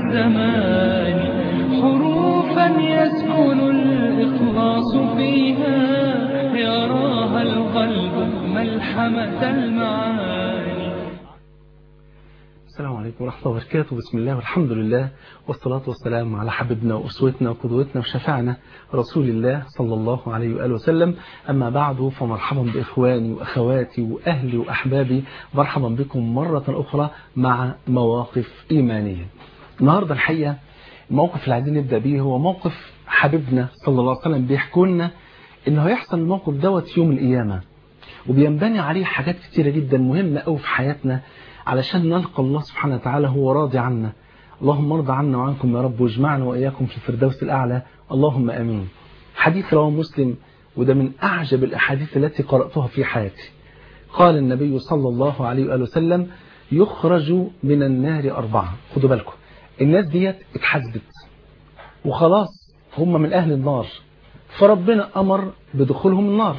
الزمان حروفا يسكن الإخلاص فيها يراها القلب ملحمة المعاني السلام عليكم ورحمة الله وبركاته بسم الله والحمد لله والصلاة والسلام على حبيبنا وأسوتنا وقدوتنا وشفعنا رسول الله صلى الله عليه وآله وسلم أما بعد فمرحبا بإخواني وأخواتي وأهلي وأحبابي مرحبا بكم مرة أخرى مع مواقف إيمانية النهاردة الحقيقة الموقف اللي عايزين نبدأ به هو موقف حبيبنا صلى الله عليه وسلم بيحكوا لنا إنه هيحصل الموقف دوت يوم القيامة وبينبني عليه حاجات كتيرة جدا مهمة أوي في حياتنا علشان نلقى الله سبحانه وتعالى هو راضي عنا اللهم ارضى عنا وعنكم يا رب واجمعنا وإياكم في الفردوس الأعلى اللهم أمين حديث رواه مسلم وده من أعجب الأحاديث التي قرأتها في حياتي قال النبي صلى الله عليه وآله وسلم يخرج من النار أربعة خدوا بالكم الناس ديت اتحاسبت وخلاص هم من أهل النار فربنا أمر بدخولهم النار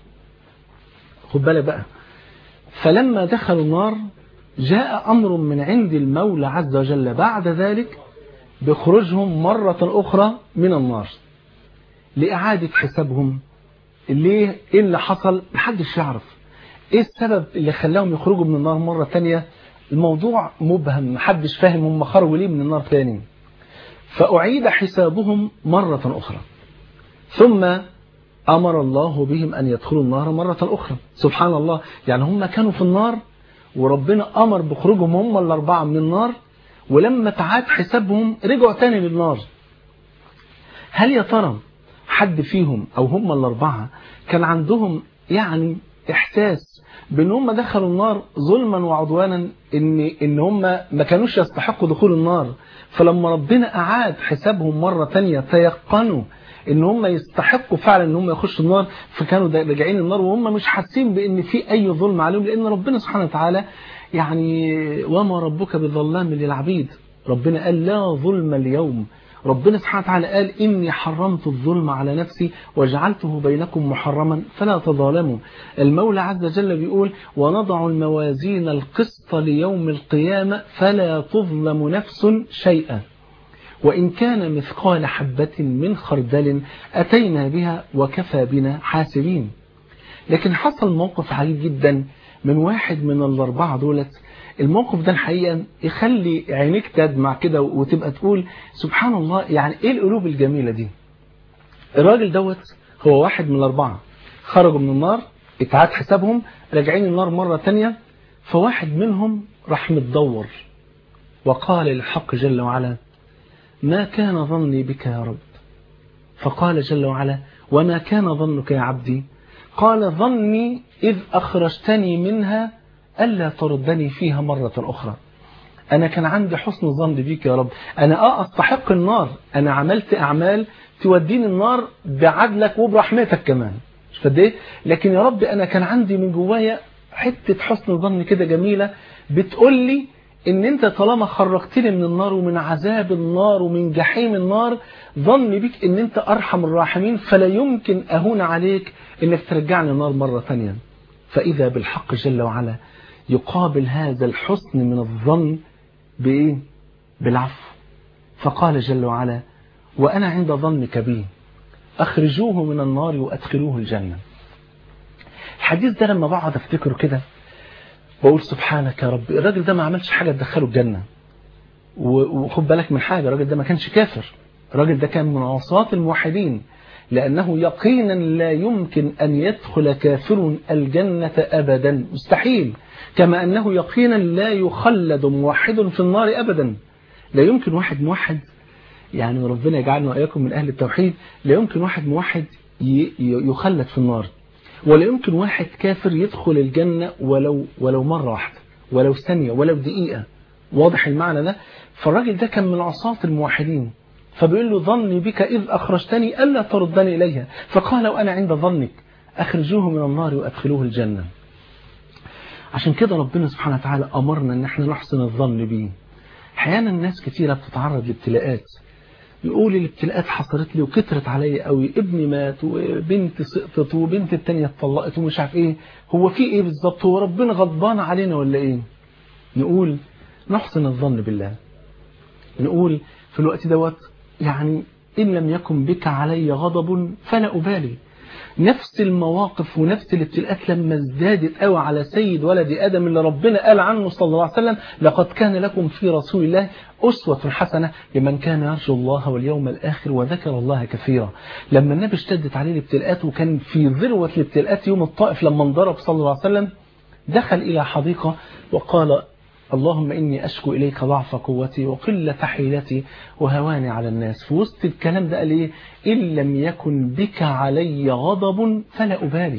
خد بالك بقى فلما دخلوا النار جاء أمر من عند المولى عز وجل بعد ذلك بخروجهم مرة أخرى من النار لإعادة حسابهم ليه إيه اللي حصل محدش يعرف إيه السبب اللي خلاهم يخرجوا من النار مرة تانية الموضوع مبهم محدش فاهم هم خرجوا ليه من النار تاني فأعيد حسابهم مرة أخرى ثم أمر الله بهم أن يدخلوا النار مرة أخرى سبحان الله يعني هم كانوا في النار وربنا أمر بخروجهم هم الأربعة من النار ولما تعاد حسابهم رجعوا تاني للنار هل يا ترى حد فيهم أو هم الأربعة كان عندهم يعني إحساس بأن هم دخلوا النار ظلما وعدوانا إن, إن هم ما كانوش يستحقوا دخول النار فلما ربنا أعاد حسابهم مرة تانية تيقنوا ان هم يستحقوا فعلا ان هم يخشوا النار فكانوا راجعين النار وهم مش حاسين بان في اي ظلم عليهم لان ربنا سبحانه وتعالى يعني وما ربك بظلام للعبيد ربنا قال لا ظلم اليوم ربنا سبحانه وتعالى قال إني حرمت الظلم على نفسي وجعلته بينكم محرما فلا تظالموا المولى عز وجل بيقول ونضع الموازين القسط ليوم القيامة فلا تظلم نفس شيئا وإن كان مثقال حبة من خردل أتينا بها وكفى بنا حاسبين لكن حصل موقف عجيب جدا من واحد من الأربعة دولت الموقف ده الحقيقة يخلي عينيك تدمع كده وتبقى تقول سبحان الله يعني ايه القلوب الجميلة دي الراجل دوت هو واحد من الأربعة خرجوا من النار اتعاد حسابهم راجعين النار مرة تانية فواحد منهم راح متدور وقال الحق جل وعلا ما كان ظني بك يا رب فقال جل وعلا وما كان ظنك يا عبدي قال ظني إذ أخرجتني منها ألا تردني فيها مرة أخرى أنا كان عندي حسن ظن بيك يا رب أنا آه أستحق النار أنا عملت أعمال توديني النار بعدلك وبرحمتك كمان مش فد ايه لكن يا رب أنا كان عندي من جوايا حتة حسن ظن كده جميلة بتقول لي ان انت طالما خرجتني من النار ومن عذاب النار ومن جحيم النار ظني بك ان انت ارحم الراحمين فلا يمكن اهون عليك انك ترجعني النار مرة ثانية فاذا بالحق جل وعلا يقابل هذا الحسن من الظن بايه بالعفو فقال جل وعلا وانا عند ظنك بي اخرجوه من النار وادخلوه الجنة الحديث ده لما بقعد افتكره كده بقول سبحانك يا رب الراجل ده ما عملش حاجة تدخله الجنة وخد بالك من حاجة الراجل ده ما كانش كافر الراجل ده كان من عصاة الموحدين لأنه يقينا لا يمكن أن يدخل كافر الجنة أبدا مستحيل كما أنه يقينا لا يخلد موحد في النار أبدا لا يمكن واحد موحد يعني ربنا يجعلنا وإياكم من أهل التوحيد لا يمكن واحد موحد يخلد في النار ولا يمكن واحد كافر يدخل الجنة ولو ولو مرة واحدة ولو ثانية ولو دقيقة واضح المعنى ده فالراجل ده كان من عصاة الموحدين فبيقول له ظني بك إذ أخرجتني ألا تردني إليها فقال وأنا عند ظنك أخرجوه من النار وأدخلوه الجنة عشان كده ربنا سبحانه وتعالى أمرنا أن احنا نحسن الظن بيه أحيانا الناس كتيرة بتتعرض لابتلاءات يقول الابتلاءات حصلت لي وكترت عليا قوي ابني مات وبنتي سقطت وبنت التانية اتطلقت ومش عارف ايه هو في ايه بالظبط هو ربنا غضبان علينا ولا ايه نقول نحسن الظن بالله نقول في الوقت دوت يعني إن لم يكن بك علي غضب فلا أبالي نفس المواقف ونفس الابتلاءات لما ازدادت قوي على سيد ولد آدم اللي ربنا قال عنه صلى الله عليه وسلم لقد كان لكم في رسول الله أسوة حسنة لمن كان يرجو الله واليوم الآخر وذكر الله كثيرا لما النبي اشتدت عليه الابتلاءات وكان في ذروة الابتلاءات يوم الطائف لما انضرب صلى الله عليه وسلم دخل إلى حديقة وقال اللهم إني أشكو إليك ضعف قوتي وقلة حيلتي وهواني على الناس في وسط الكلام ده قال إيه إن لم يكن بك علي غضب فلا أبالي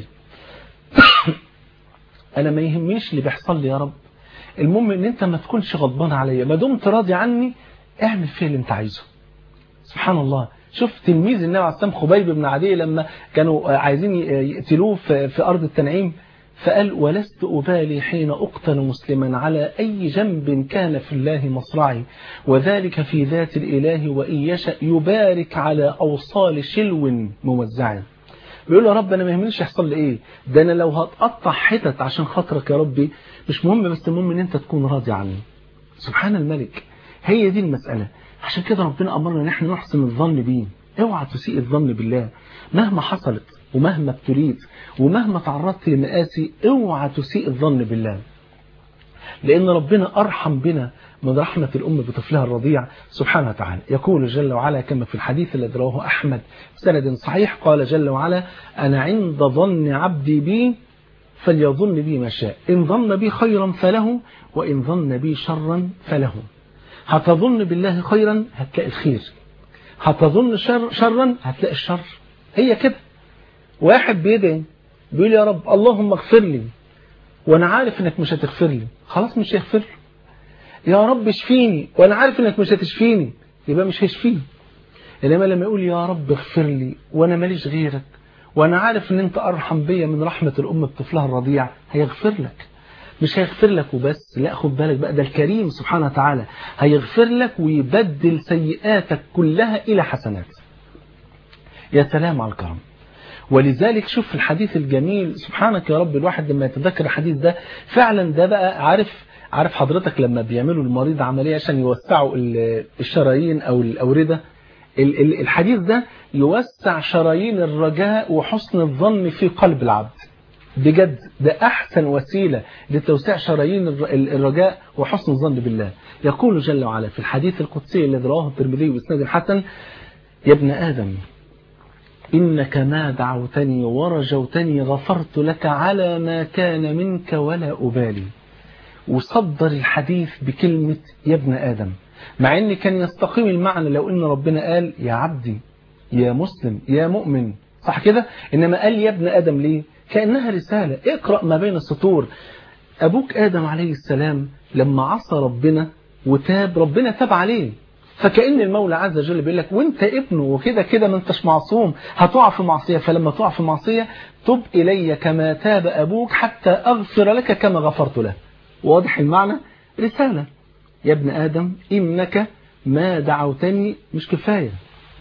أنا ما يهمنيش اللي بيحصل لي يا رب المهم إن أنت ما تكونش غضبان عليا ما دمت راضي عني اعمل فيه اللي أنت عايزه سبحان الله شوف تلميذ النبي عليه السلام خبيب بن عدي لما كانوا عايزين يقتلوه في أرض التنعيم فقال ولست أبالي حين أقتل مسلما على أي جنب كان في الله مصرعي وذلك في ذات الإله وإن يشأ يبارك على أوصال شلو موزع بيقول يا رب أنا ما يهمنيش يحصل لي إيه ده أنا لو هتقطع حتت عشان خاطرك يا ربي مش مهم بس المهم إن أنت تكون راضي عني سبحان الملك هي دي المسألة عشان كده ربنا أمرنا ان احنا نحسن الظن بيه اوعى تسيء الظن بالله مهما حصلت ومهما ابتليت ومهما تعرضت لمآسي اوعى تسيء الظن بالله لأن ربنا أرحم بنا من رحمة الأم بطفلها الرضيع سبحانه وتعالى يقول جل وعلا كما في الحديث الذي رواه أحمد سند صحيح قال جل وعلا أنا عند ظن عبدي بي فليظن بي ما شاء إن ظن بي خيرا فله وإن ظن بي شرا فله هتظن بالله خيرا هتلاقي الخير هتظن شر شرا هتلاقي الشر هي كده واحد بيدعي بيقول يا رب اللهم اغفر لي وانا عارف انك مش هتغفر لي خلاص مش هيغفر له يا رب اشفيني وانا عارف انك مش هتشفيني يبقى مش هيشفيني انما لما يقول يا رب اغفر لي وانا ماليش غيرك وانا عارف ان انت ارحم بيا من رحمة الام بطفلها الرضيع هيغفر لك مش هيغفر لك وبس لا خد بالك بقى ده الكريم سبحانه وتعالى هيغفر لك ويبدل سيئاتك كلها إلى حسنات يا سلام على الكرم ولذلك شوف الحديث الجميل سبحانك يا رب الواحد لما يتذكر الحديث ده فعلا ده بقى عارف عارف حضرتك لما بيعملوا المريض عملية عشان يوسعوا الشرايين أو الأوردة الحديث ده يوسع شرايين الرجاء وحسن الظن في قلب العبد بجد ده أحسن وسيلة لتوسيع شرايين الرجاء وحسن الظن بالله يقول جل وعلا في الحديث القدسي الذي رواه الترمذي بإسناد حسن يا ابن آدم إنك ما دعوتني ورجوتني غفرت لك على ما كان منك ولا أبالي وصدر الحديث بكلمة يا ابن آدم مع ان كان يستقيم المعنى لو ان ربنا قال يا عبدي يا مسلم يا مؤمن صح كده انما قال يا ابن آدم ليه كأنها رسالة اقرأ ما بين السطور أبوك آدم عليه السلام لما عصى ربنا وتاب ربنا تاب عليه فكأن المولى عز وجل بيقول لك وانت ابنه وكده كده ما انتش معصوم هتقع في معصية فلما تقع في معصية تب إلي كما تاب أبوك حتى أغفر لك كما غفرت له واضح المعنى رسالة يا ابن آدم إنك ما دعوتني مش كفاية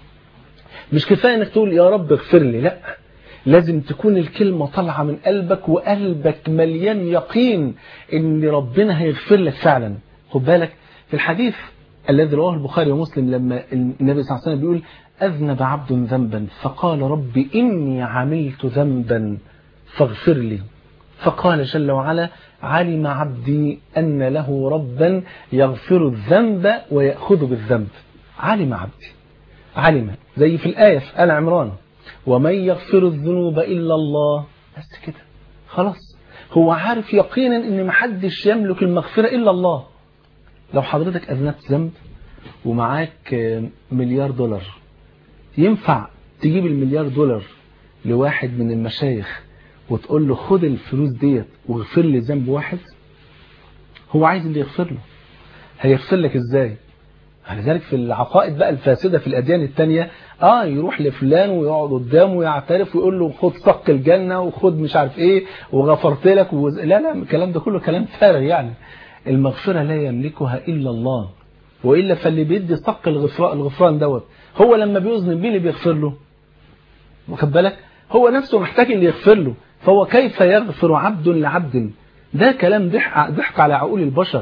مش كفاية انك تقول يا رب اغفر لي لا لازم تكون الكلمة طالعة من قلبك وقلبك مليان يقين ان ربنا هيغفر لك فعلا خد بالك في الحديث الذي رواه البخاري ومسلم لما النبي صلى الله عليه وسلم بيقول أذنب عبد ذنبا فقال رب إني عملت ذنبا فاغفر لي فقال جل وعلا علم عبدي أن له ربا يغفر الذنب ويأخذ بالذنب علم عبدي علم زي في الآية في آل عمران ومن يغفر الذنوب إلا الله بس كده خلاص هو عارف يقينا ان محدش يملك المغفرة إلا الله لو حضرتك أذنبت ذنب ومعاك مليار دولار ينفع تجيب المليار دولار لواحد من المشايخ وتقول له خد الفلوس ديت واغفر لي ذنب واحد هو عايز اللي يغفر له هيغفر لك ازاي لذلك في العقائد بقى الفاسدة في الأديان التانية اه يروح لفلان ويقعد قدامه ويعترف ويقول له خد صك الجنة وخد مش عارف ايه وغفرت لك وز... لا لا الكلام ده كله كلام فارغ يعني المغفرة لا يملكها إلا الله وإلا فاللي بيدي صك الغفران, الغفران دوت هو لما بيذنب مين اللي بيغفر له واخد بالك هو نفسه محتاج اللي يغفر له فهو كيف يغفر عبد لعبد ده كلام ضحك ضحك على عقول البشر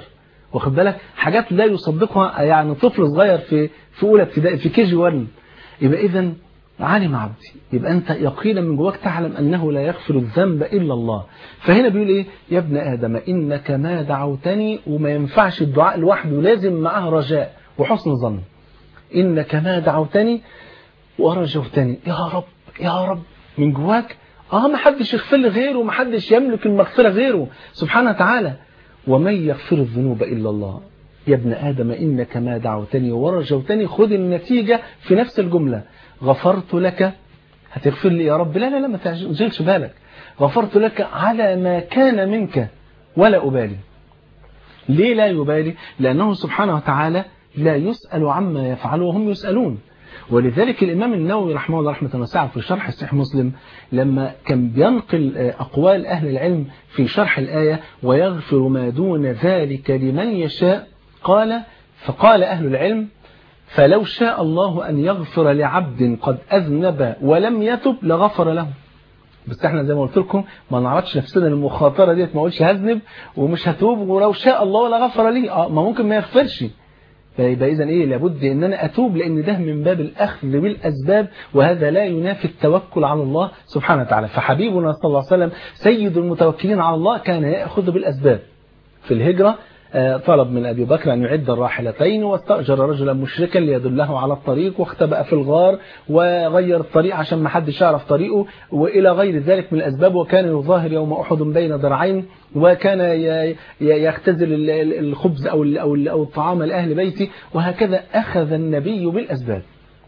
واخد بالك حاجات لا يصدقها يعني طفل صغير في في اولى ابتدائي في كي جي 1 يبقى اذا علم عبدي يبقى انت يقينا من جواك تعلم انه لا يغفر الذنب الا الله فهنا بيقول ايه يا ابن ادم انك ما دعوتني وما ينفعش الدعاء لوحده لازم معاه رجاء وحسن ظن انك ما دعوتني ورجوتني يا رب يا رب من جواك اه ما حدش يغفر لي غيره ما حدش يملك المغفره غيره سبحانه وتعالى ومن يغفر الذنوب الا الله يا ابن ادم انك ما دعوتني ورجوتني خذ النتيجه في نفس الجمله غفرت لك هتغفر لي يا رب لا لا لا ما تشغلش بالك غفرت لك على ما كان منك ولا أبالي ليه لا يبالي لأنه سبحانه وتعالى لا يسأل عما يفعل وهم يسألون ولذلك الإمام النووي رحمه الله رحمة واسعة في شرح صحيح مسلم لما كان بينقل أقوال أهل العلم في شرح الآية ويغفر ما دون ذلك لمن يشاء قال فقال أهل العلم فلو شاء الله أن يغفر لعبد قد أذنب ولم يتب لغفر له بس احنا زي ما قلت لكم ما نعرضش نفسنا للمخاطره ديت ما اقولش هذنب ومش هتوب ولو شاء الله لغفر لي اه ما ممكن ما يغفرش فيبقى اذا ايه لابد ان انا اتوب لان ده من باب الاخذ بالاسباب وهذا لا ينافي التوكل على الله سبحانه وتعالى فحبيبنا صلى الله عليه وسلم سيد المتوكلين على الله كان ياخذ بالاسباب في الهجره طلب من أبي بكر أن يعد الراحلتين واستأجر رجلا مشركا ليدله على الطريق واختبأ في الغار وغير الطريق عشان ما حدش يعرف طريقه وإلى غير ذلك من الأسباب وكان يظاهر يوم أحد بين ذرعين وكان يختزل الخبز أو أو أو الطعام لأهل بيته وهكذا أخذ النبي بالأسباب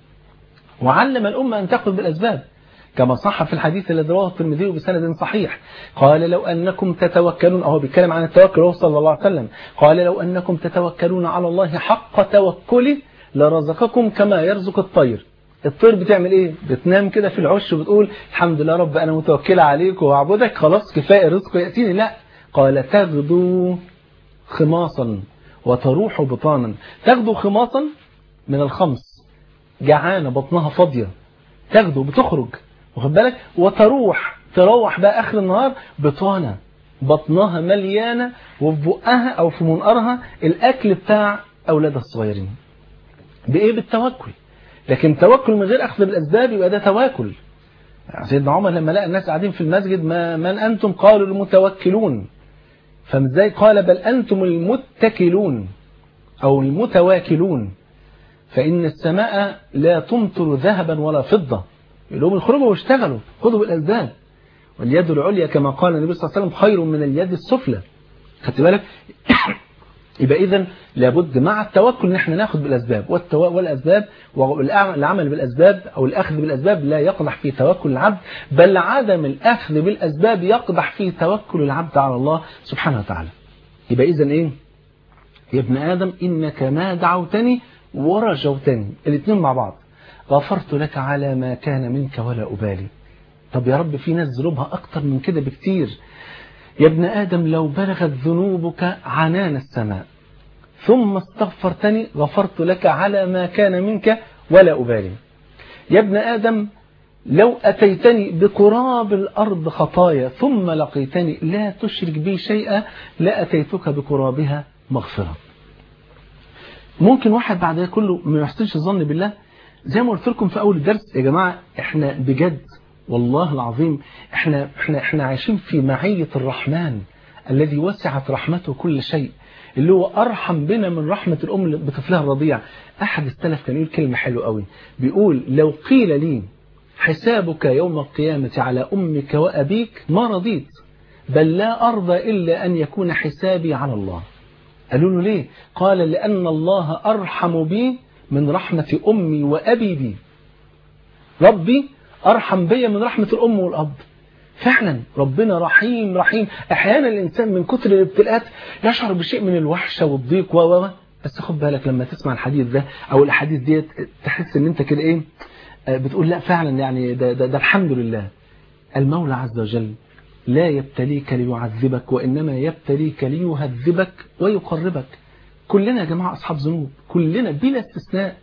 وعلم الأمة أن تأخذ بالأسباب كما صح في الحديث الذي رواه الترمذي بسند صحيح قال لو أنكم تتوكلون أهو بيتكلم عن التوكل هو صلى الله عليه وسلم قال لو أنكم تتوكلون على الله حق توكله لرزقكم كما يرزق الطير الطير بتعمل ايه بتنام كده في العش وبتقول الحمد لله رب انا متوكله عليك واعبدك خلاص كفايه الرزق ياتيني لا قال تغدو خماصا وتروح بطانا تغدو خماصا من الخمس جعانه بطنها فاضيه تغدو بتخرج واخد بالك وتروح تروح بقى اخر النهار بطانه بطنها مليانه وفي بقها او في منقرها الاكل بتاع اولادها الصغيرين بايه بالتوكل لكن توكل من غير اخذ بالاسباب يبقى ده تواكل سيدنا عمر لما لقى الناس قاعدين في المسجد ما من انتم قالوا المتوكلون فازاي قال بل انتم المتكلون او المتواكلون فان السماء لا تمطر ذهبا ولا فضه يقول لهم اخرجوا واشتغلوا خذوا بالاسباب واليد العليا كما قال النبي صلى الله عليه وسلم خير من اليد السفلى خدت بالك يبقى اذا لابد مع التوكل ان احنا ناخد بالاسباب والتو... والاسباب والعمل بالاسباب او الاخذ بالاسباب لا يقدح في توكل العبد بل عدم الاخذ بالاسباب يقدح في توكل العبد على الله سبحانه وتعالى يبقى اذا ايه يا ابن ادم انك ما دعوتني ورجوتني الاثنين مع بعض غفرت لك على ما كان منك ولا أبالي طب يا رب في ناس ذنوبها أكتر من كده بكتير يا ابن آدم لو بلغت ذنوبك عنان السماء ثم استغفرتني غفرت لك على ما كان منك ولا أبالي يا ابن آدم لو أتيتني بقراب الأرض خطايا ثم لقيتني لا تشرك بي شيئا لأتيتك بقرابها مغفرة ممكن واحد بعد كله ما يحسنش الظن بالله زي ما قلت لكم في اول الدرس يا جماعه احنا بجد والله العظيم احنا احنا احنا عايشين في معيه الرحمن الذي وسعت رحمته كل شيء اللي هو ارحم بنا من رحمه الام بطفلها الرضيع احد السلف كان يقول كلمه حلوه قوي بيقول لو قيل لي حسابك يوم القيامه على امك وابيك ما رضيت بل لا ارضى الا ان يكون حسابي على الله قالوا له ليه قال لان الله ارحم بي من رحمة أمي وأبي بي ربي أرحم بي من رحمة الأم والأب فعلا ربنا رحيم رحيم أحيانا الإنسان من كتر الابتلاءات يشعر بشيء من الوحشة والضيق و بس خد بالك لما تسمع الحديث ده أو الأحاديث ديت تحس إن أنت كده إيه بتقول لا فعلا يعني ده, ده, ده الحمد لله المولى عز وجل لا يبتليك ليعذبك وإنما يبتليك ليهذبك ويقربك كلنا يا جماعة أصحاب ذنوب كلنا بلا استثناء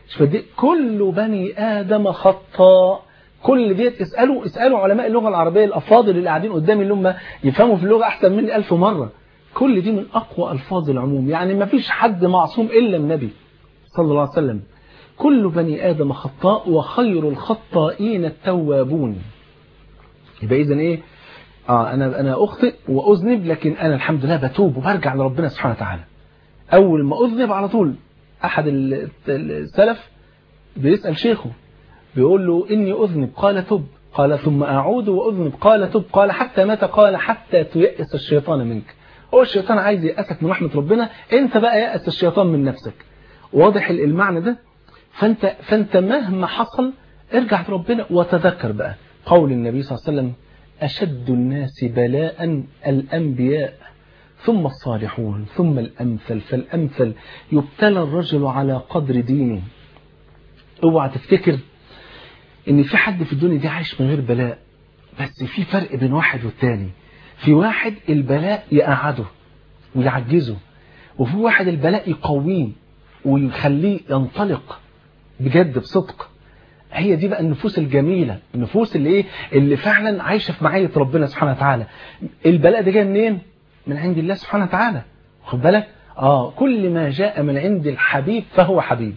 كل بني آدم خطاء كل ديت اسألوا اسألوا علماء اللغة العربية الأفاضل اللي قاعدين قدامي اللي هم يفهموا في اللغة أحسن مني ألف مرة كل دي من أقوى ألفاظ العموم يعني ما فيش حد معصوم إلا النبي صلى الله عليه وسلم كل بني آدم خطاء وخير الخطائين التوابون يبقى إذن إيه آه أنا, أنا أخطئ وأذنب لكن أنا الحمد لله بتوب وبرجع لربنا سبحانه وتعالى أول ما أذنب على طول أحد السلف بيسأل شيخه بيقول له إني أذنب قال تب قال ثم أعود وأذنب قال تب قال حتى متى قال حتى تيأس الشيطان منك هو الشيطان عايز يأسك من رحمة ربنا انت بقى يأس الشيطان من نفسك واضح المعنى ده فانت, فانت مهما حصل ارجع لربنا وتذكر بقى قول النبي صلى الله عليه وسلم أشد الناس بلاء الأنبياء ثم الصالحون ثم الأمثل فالأمثل يبتلى الرجل على قدر دينه اوعى تفتكر ان في حد في الدنيا دي عايش من غير بلاء بس في فرق بين واحد والتاني في واحد البلاء يقعده ويعجزه وفي واحد البلاء يقويه ويخليه ينطلق بجد بصدق هي دي بقى النفوس الجميلة النفوس اللي ايه اللي فعلا عايشة في معية ربنا سبحانه وتعالى البلاء ده جاي منين من عند الله سبحانه وتعالى خد بالك اه كل ما جاء من عند الحبيب فهو حبيب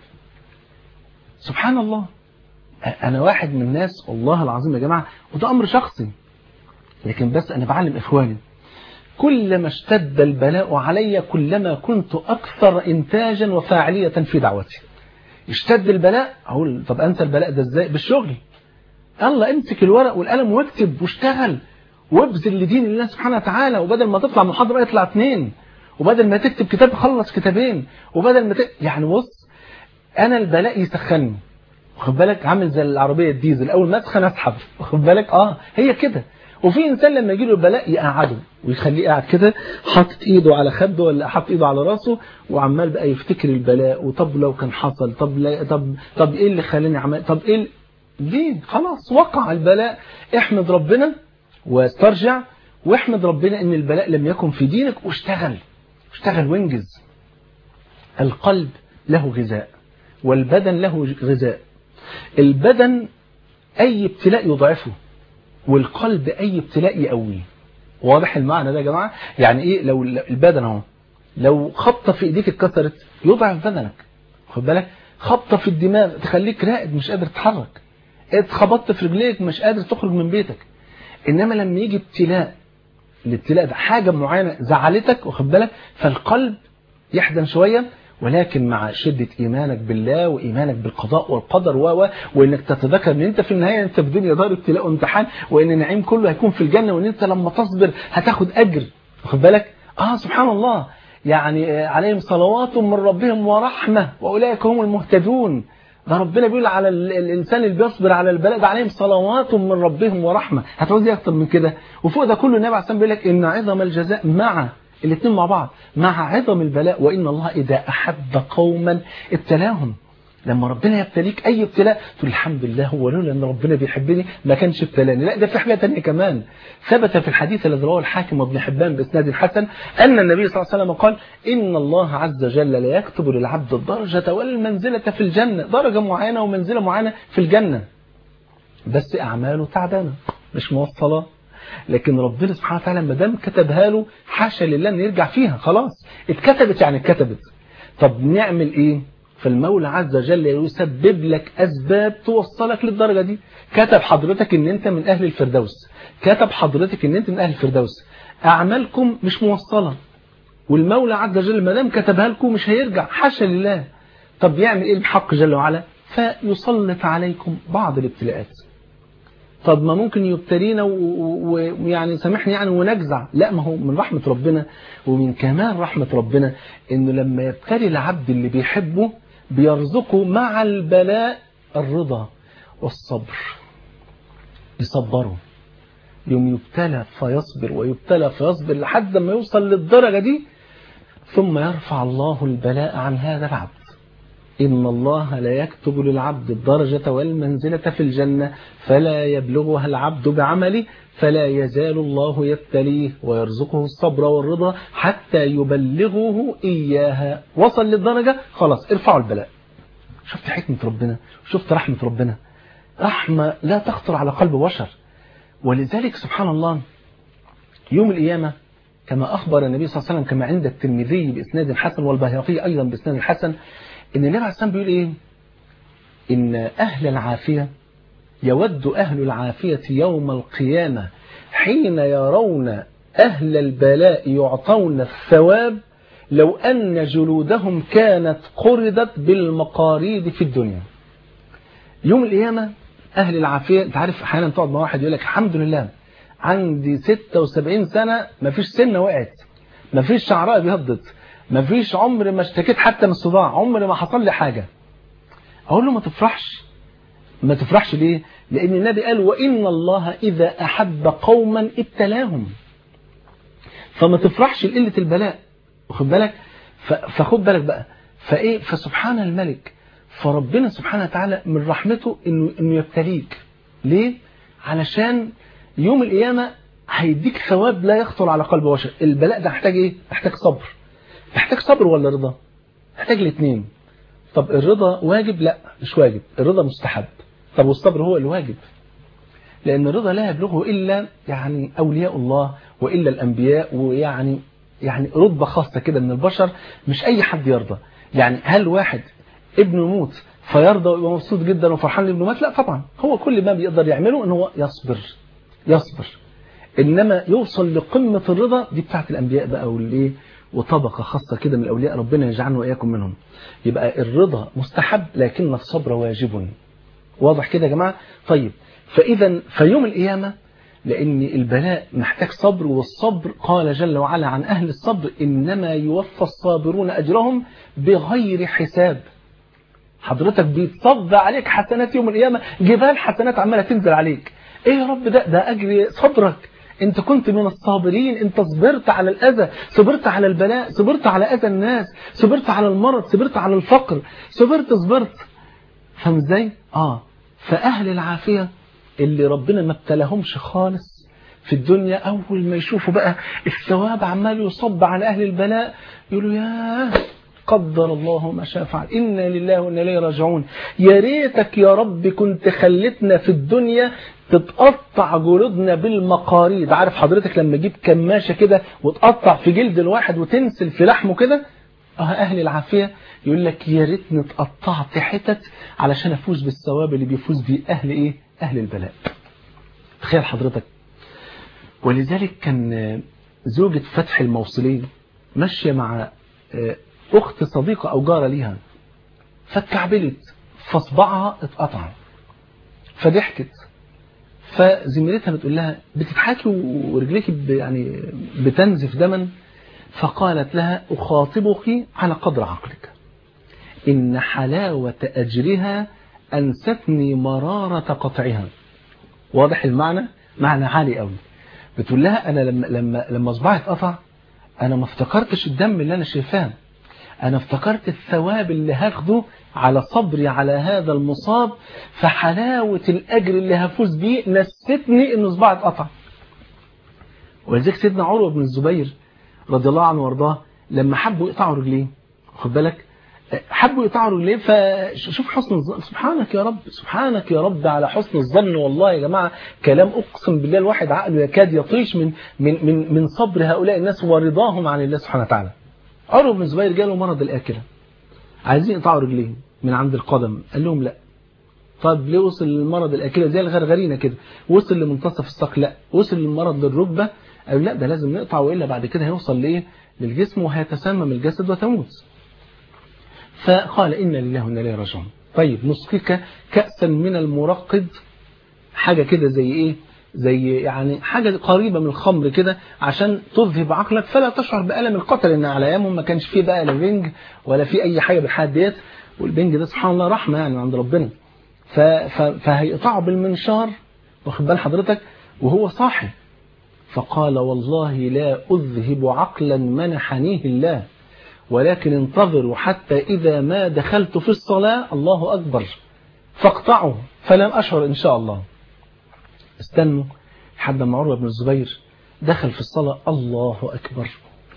سبحان الله انا واحد من الناس والله العظيم يا جماعة وده امر شخصي لكن بس انا بعلم اخواني كلما اشتد البلاء علي كلما كنت اكثر انتاجا وفاعلية في دعوتي اشتد البلاء اقول طب انسى البلاء ده ازاي بالشغل يلا امسك الورق والقلم واكتب واشتغل وابذل لدين الله سبحانه وتعالى وبدل ما تطلع محاضرة يطلع اثنين وبدل ما تكتب كتاب خلص كتابين وبدل ما ت... يعني بص انا البلاء يسخنني واخد بالك عامل زي العربية الديزل اول ما اسخن اسحب واخد بالك اه هي كده وفي انسان لما يجي له البلاء يقعده ويخليه قاعد كده حاطط ايده على خده ولا حاطط ايده على راسه وعمال بقى يفتكر البلاء وطب لو كان حصل طب لا طب طب ايه اللي خلاني عمال طب ايه اللي... دي خلاص وقع البلاء احمد ربنا واسترجع واحمد ربنا ان البلاء لم يكن في دينك واشتغل اشتغل وانجز القلب له غذاء والبدن له غذاء البدن اي ابتلاء يضعفه والقلب اي ابتلاء يقويه واضح المعنى ده يا جماعه يعني ايه لو البدن اهو لو خبطه في ايديك اتكسرت يضعف بدنك خد بالك خبطه في الدماغ تخليك راقد مش قادر تتحرك اتخبطت في رجليك مش قادر تخرج من بيتك انما لما يجي ابتلاء الابتلاء ده حاجه معينه زعلتك واخد بالك فالقلب يحزن شويه ولكن مع شدة إيمانك بالله وإيمانك بالقضاء والقدر و وإنك تتذكر أن أنت في النهاية أنت في دنيا دار ابتلاء وامتحان وإن النعيم كله هيكون في الجنة وإن أنت لما تصبر هتاخد أجر واخد بالك آه سبحان الله يعني عليهم صلوات من ربهم ورحمة وأولئك هم المهتدون ده ربنا بيقول على الإنسان اللي بيصبر على البلاء ده عليهم صلوات من ربهم ورحمة هتعوز ايه أكتر من كده وفوق ده كله النبي عليه الصلاة بيقول لك إن عظم الجزاء مع الاثنين مع بعض مع عظم البلاء وإن الله إذا أحب قوما ابتلاهم لما ربنا يبتليك أي ابتلاء تقول الحمد لله هو لولا أن ربنا بيحبني ما كانش ابتلاني لا ده في حاجة تانية كمان ثبت في الحديث الذي رواه الحاكم وابن حبان بإسناد حسن أن النبي صلى الله عليه وسلم قال إن الله عز وجل لا يكتب للعبد الدرجة والمنزلة في الجنة درجة معينة ومنزلة معينة في الجنة بس أعماله تعبانة مش موصلة لكن ربنا سبحانه وتعالى ما دام كتبها له حاشا لله ان يرجع فيها خلاص اتكتبت يعني اتكتبت طب نعمل ايه فالمولى عز وجل يسبب لك اسباب توصلك للدرجه دي كتب حضرتك ان انت من اهل الفردوس كتب حضرتك ان انت من اهل الفردوس اعمالكم مش موصله والمولى عز وجل ما دام كتبها لكم مش هيرجع حاشا لله طب يعمل ايه بحق جل وعلا فيسلط عليكم بعض الابتلاءات طب ما ممكن يبتلينا ويعني سامحني يعني ونجزع لا ما هو من رحمة ربنا ومن كمال رحمة ربنا انه لما يبتلي العبد اللي بيحبه بيرزقه مع البلاء الرضا والصبر يصبره يوم يبتلى فيصبر ويبتلى فيصبر لحد ما يوصل للدرجة دي ثم يرفع الله البلاء عن هذا العبد إن الله لا يكتب للعبد الدرجة والمنزلة في الجنة فلا يبلغها العبد بعمله فلا يزال الله يبتليه ويرزقه الصبر والرضا حتى يبلغه إياها وصل للدرجة خلاص ارفعوا البلاء شفت حكمة ربنا شفت رحمة ربنا رحمة لا تخطر على قلب بشر ولذلك سبحان الله يوم القيامة كما أخبر النبي صلى الله عليه وسلم كما عند الترمذي بإسناد حسن والبيهقي أيضا بإسناد حسن إن النبي عليه الصلاة والسلام بيقول إيه إن أهل العافية يود أهل العافية يوم القيامة حين يرون أهل البلاء يعطون الثواب لو أن جلودهم كانت قردت بالمقاريد في الدنيا يوم القيامة أهل العافية أنت عارف أحيانا تقعد مع واحد يقول لك الحمد لله عندي 76 سنة مفيش سنة وقعت مفيش شعراء بيهضت مفيش عمر ما اشتكيت حتى من الصداع عمر ما حصل لي حاجة أقول له ما تفرحش ما تفرحش ليه لأن النبي قال وإن الله إذا أحب قوما ابتلاهم فما تفرحش لقلة البلاء واخد بالك فخد بالك بقى فايه فسبحان الملك فربنا سبحانه وتعالى من رحمته انه انه يبتليك ليه علشان يوم القيامه هيديك ثواب لا يخطر على قلب بشر البلاء ده محتاج ايه محتاج صبر محتاج صبر ولا رضا محتاج الاثنين طب الرضا واجب لا مش واجب الرضا مستحب طب والصبر هو الواجب لان الرضا لا يبلغه الا يعني اولياء الله والا الانبياء ويعني يعني رتبة خاصة كده من البشر مش أي حد يرضى يعني هل واحد ابنه يموت فيرضى ويبقى مبسوط جدا وفرحان لابنه مات لا طبعا هو كل ما بيقدر يعمله ان هو يصبر يصبر انما يوصل لقمة الرضا دي بتاعت الانبياء بقى والايه وطبقة خاصة كده من الاولياء ربنا يجعلنا واياكم منهم يبقى الرضا مستحب لكن الصبر واجب واضح كده يا جماعة طيب فاذا فيوم القيامة لأن البلاء محتاج صبر والصبر قال جل وعلا عن أهل الصبر إنما يوفى الصابرون أجرهم بغير حساب حضرتك بيتصب عليك حسنات يوم القيامة جبال حسنات عمالة تنزل عليك ايه يا رب ده ده أجر صبرك انت كنت من الصابرين انت صبرت على الأذى صبرت على البلاء صبرت على أذى الناس صبرت على المرض صبرت على الفقر صبرت صبرت فاهم ازاي اه فأهل العافية اللي ربنا ما ابتلاهمش خالص في الدنيا أول ما يشوفوا بقى الثواب عمال يصب على أهل البلاء يقولوا يا قدر الله ما شاء فعل إنا لله وإنا إليه راجعون يا ريتك يا رب كنت خلتنا في الدنيا تتقطع جلودنا بالمقاريد عارف حضرتك لما تجيب كماشة كده وتقطع في جلد الواحد وتنسل في لحمه كده اه أهل العافية يقول لك يا ريتني اتقطعت حتت علشان أفوز بالثواب اللي بيفوز بيه أهل إيه أهل البلاء تخيل حضرتك ولذلك كان زوجة فتح الموصلين ماشية مع أخت صديقة أو جارة ليها فاتكعبلت فصبعها اتقطع فضحكت فزميلتها بتقول لها بتضحكي ورجليك يعني بتنزف دما فقالت لها أخاطبك على قدر عقلك إن حلاوة أجرها أنستني مرارة قطعها واضح المعنى معنى عالي قوي بتقول لها أنا لما لما لما صباعي اتقطع أنا ما افتكرتش الدم اللي أنا شايفاه أنا افتكرت الثواب اللي هاخده على صبري على هذا المصاب فحلاوة الأجر اللي هفوز بيه نستني إن صباعي اتقطع ولذلك سيدنا عروة بن الزبير رضي الله عنه وارضاه لما حبوا يقطعوا رجليه خد بالك حبوا يقطعوا رجليه فشوف حسن الظن سبحانك يا رب سبحانك يا رب على حسن الظن والله يا جماعه كلام اقسم بالله الواحد عقله يكاد يطيش من من من من صبر هؤلاء الناس ورضاهم عن الله سبحانه وتعالى عروه بن الزبير جاله مرض الاكله عايزين يقطعوا رجليه من عند القدم قال لهم لا طب ليه وصل للمرض الاكله زي الغرغرينه كده وصل لمنتصف الساق لا وصل للمرض للركبه قالوا لا ده لازم نقطع والا بعد كده هيوصل لايه للجسم وهيتسمم الجسد وتموت فقال إنا لله وإنا إليه راجعون طيب نسقيك كأسا من المرقد حاجة كده زي إيه زي يعني حاجة قريبة من الخمر كده عشان تذهب عقلك فلا تشعر بألم القتل لأن على أيامهم ما كانش فيه بقى لا بنج ولا في أي حاجة بالحاد ديت والبنج ده سبحان الله رحمة يعني عند ربنا فهيقطعه بالمنشار واخد بال حضرتك وهو صاحي فقال والله لا أذهب عقلا منحنيه الله ولكن انتظروا حتى إذا ما دخلت في الصلاة الله أكبر فاقطعوا فلن أشعر إن شاء الله استنوا لحد ما عروة بن الزبير دخل في الصلاة الله أكبر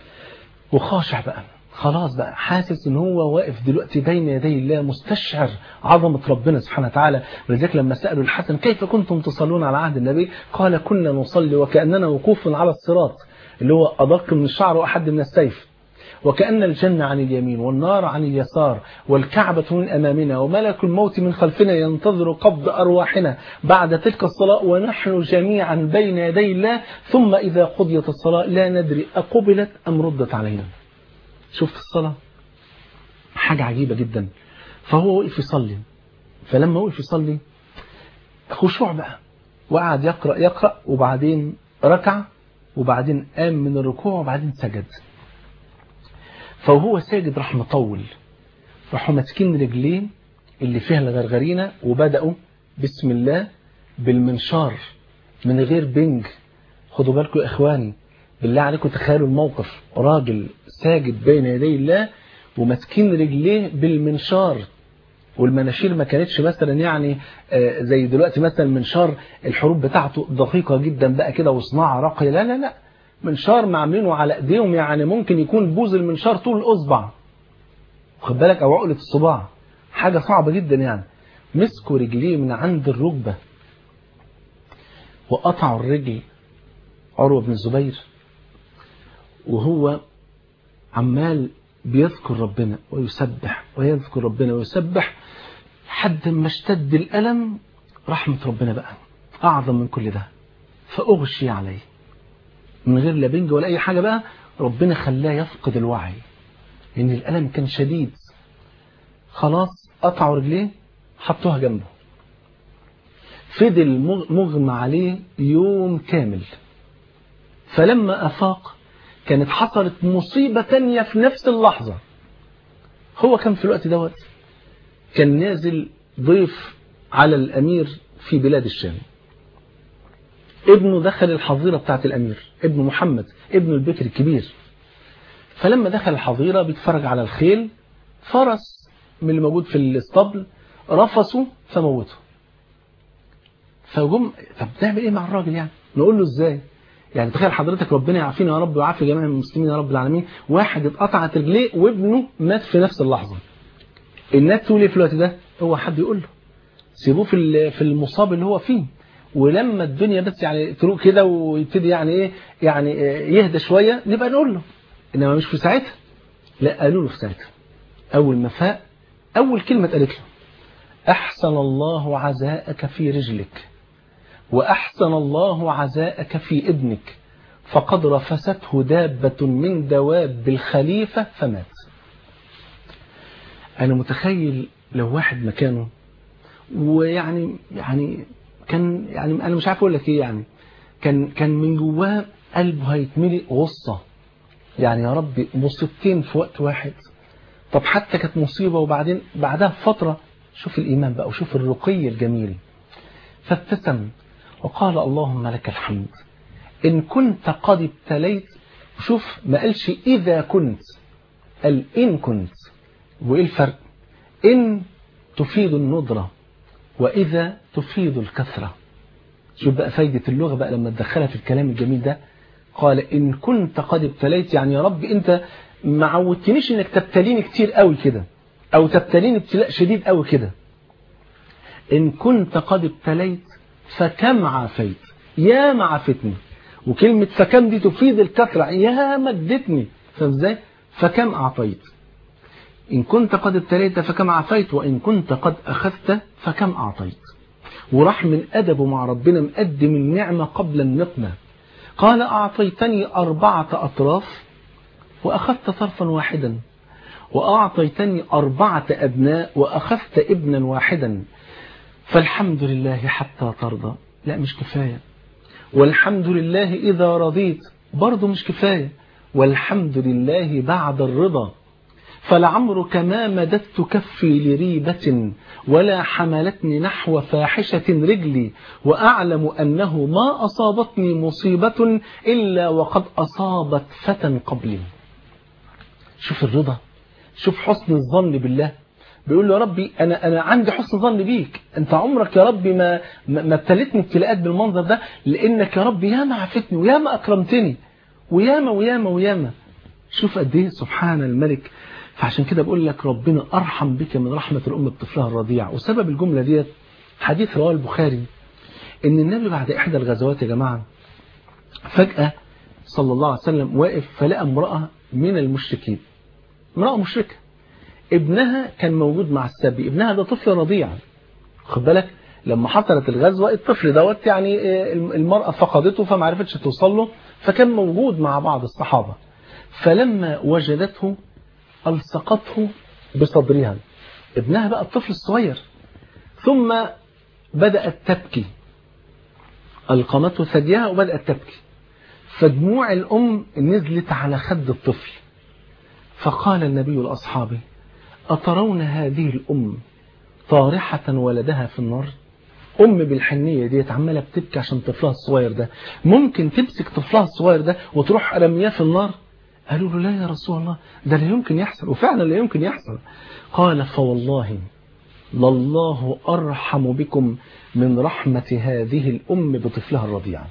وخاشع بقى خلاص بقى حاسس ان هو واقف دلوقتي بين يدي الله مستشعر عظمة ربنا سبحانه وتعالى ولذلك لما سألوا الحسن كيف كنتم تصلون على عهد النبي قال كنا نصلي وكأننا وقوف على الصراط اللي هو أدق من الشعر وأحد من السيف وكأن الجنة عن اليمين والنار عن اليسار والكعبة من أمامنا وملك الموت من خلفنا ينتظر قبض أرواحنا بعد تلك الصلاة ونحن جميعا بين يدي الله ثم إذا قضيت الصلاة لا ندري أقبلت أم ردت علينا شفت الصلاة حاجة عجيبة جدا فهو وقف يصلي فلما وقف يصلي خشوع بقى وقعد يقرأ يقرأ وبعدين ركع وبعدين قام من الركوع وبعدين سجد فهو ساجد راح مطول راحوا ماسكين رجليه اللي فيها الغرغرينة وبدأوا بسم الله بالمنشار من غير بنج خدوا بالكم يا إخواني بالله عليكم تخيلوا الموقف راجل ساجد بين يدي الله وماسكين رجليه بالمنشار والمناشير ما كانتش مثلا يعني زي دلوقتي مثلا منشار الحروف بتاعته دقيقة جدا بقى كده وصناعة راقية لا لا لا منشار معملينه على ايديهم يعني ممكن يكون بوز المنشار طول الاصبع خد بالك او عقلة الصباع حاجة صعبة جدا يعني مسكوا رجليه من عند الركبة وقطعوا الرجل عروة بن الزبير وهو عمال بيذكر ربنا ويسبح ويذكر ربنا ويسبح حد ما اشتد الألم رحمة ربنا بقى أعظم من كل ده فأغشي عليه من غير لا بنج ولا أي حاجة بقى ربنا خلاه يفقد الوعي لأن الألم كان شديد خلاص قطعوا رجليه حطوها جنبه فضل مغمى عليه يوم كامل فلما أفاق كانت حصلت مصيبة تانية في نفس اللحظة هو كان في الوقت دوت كان نازل ضيف على الأمير في بلاد الشام ابنه دخل الحظيرة بتاعت الأمير ابن محمد ابن البكر الكبير فلما دخل الحظيرة بيتفرج على الخيل فرس من اللي موجود في الاسطبل رفسه فموته فجم طب نعمل ايه مع الراجل يعني نقول له ازاي يعني تخيل حضرتك ربنا يعافينا يا رب ويعافي جميع المسلمين يا رب العالمين واحد اتقطعت رجليه وابنه مات في نفس اللحظة الناس تقول ايه في الوقت ده هو حد يقول له سيبوه في في المصاب اللي هو فيه ولما الدنيا بس يعني تروق كده ويبتدي يعني ايه يعني يهدى شوية نبقى نقول له انما مش في ساعتها لا قالوا له في ساعتها اول ما فاق اول كلمة قالت له احسن الله عزاءك في رجلك وأحسن الله عزاءك في ابنك فقد رفسته دابة من دواب الخليفة فمات أنا متخيل لو واحد مكانه ويعني يعني كان يعني أنا مش عارف أقول لك إيه يعني كان كان من جواه قلبه هيتملي غصة يعني يا ربي مصيبتين في وقت واحد طب حتى كانت مصيبة وبعدين بعدها بفترة شوف الإيمان بقى وشوف الرقي الجميل فابتسم وقال اللهم لك الحمد إن كنت قد ابتليت شوف ما قالش إذا كنت قال إن كنت وإيه الفرق إن تفيد الندرة وإذا تفيد الكثرة شوف بقى فايدة اللغة بقى لما تدخلها في الكلام الجميل ده قال إن كنت قد ابتليت يعني يا رب أنت ما عودتنيش إنك تبتليني كتير قوي كده أو تبتليني ابتلاء شديد قوي كده إن كنت قد ابتليت فكم عافيت يا ما عافتني وكلمة فكم دي تفيد الكثرة يا ما ادتني فازاي فكم أعطيت إن كنت قد ابتليت فكم عافيت وإن كنت قد أخذت فكم أعطيت وراح من أدبه مع ربنا مقدم النعمة قبل النقمة قال أعطيتني أربعة أطراف وأخذت طرفا واحدا وأعطيتني أربعة أبناء وأخذت ابنا واحدا فالحمد لله حتى ترضى لا مش كفاية والحمد لله إذا رضيت برضه مش كفاية والحمد لله بعد الرضا فلعمرك ما مددت كفي لريبة ولا حملتني نحو فاحشة رجلي وأعلم أنه ما أصابتني مصيبة إلا وقد أصابت فتى قبلي شوف الرضا شوف حسن الظن بالله بيقول له يا ربي أنا, أنا عندي حسن ظن بيك أنت عمرك يا ربي ما, ما ابتلتني ابتلاءات بالمنظر ده لأنك يا ربي ياما عفتني وياما أكرمتني وياما وياما وياما شوف قد ايه سبحان الملك فعشان كده بقول لك ربنا أرحم بك من رحمة الأم بطفلها الرضيع وسبب الجملة ديت حديث رواه البخاري إن النبي بعد إحدى الغزوات يا جماعة فجأة صلى الله عليه وسلم واقف فلقى امرأة من المشركين امرأة مشركة ابنها كان موجود مع السبي ابنها ده طفل رضيع خد بالك لما حصلت الغزوة الطفل دوت يعني المرأة فقدته فما عرفتش توصل له فكان موجود مع بعض الصحابة فلما وجدته ألصقته بصدرها ابنها بقى الطفل الصغير ثم بدأت تبكي ألقمته ثديها وبدأت تبكي فدموع الأم نزلت على خد الطفل فقال النبي لأصحابه أترون هذه الأم طارحة ولدها في النار أم بالحنية ديت عمالة بتبكي عشان طفلها الصغير ده ممكن تمسك طفلها الصغير ده وتروح رمياه في النار قالوا له لا يا رسول الله ده لا يمكن يحصل وفعلا لا يمكن يحصل قال فوالله لله أرحم بكم من رحمة هذه الأم بطفلها الرضيع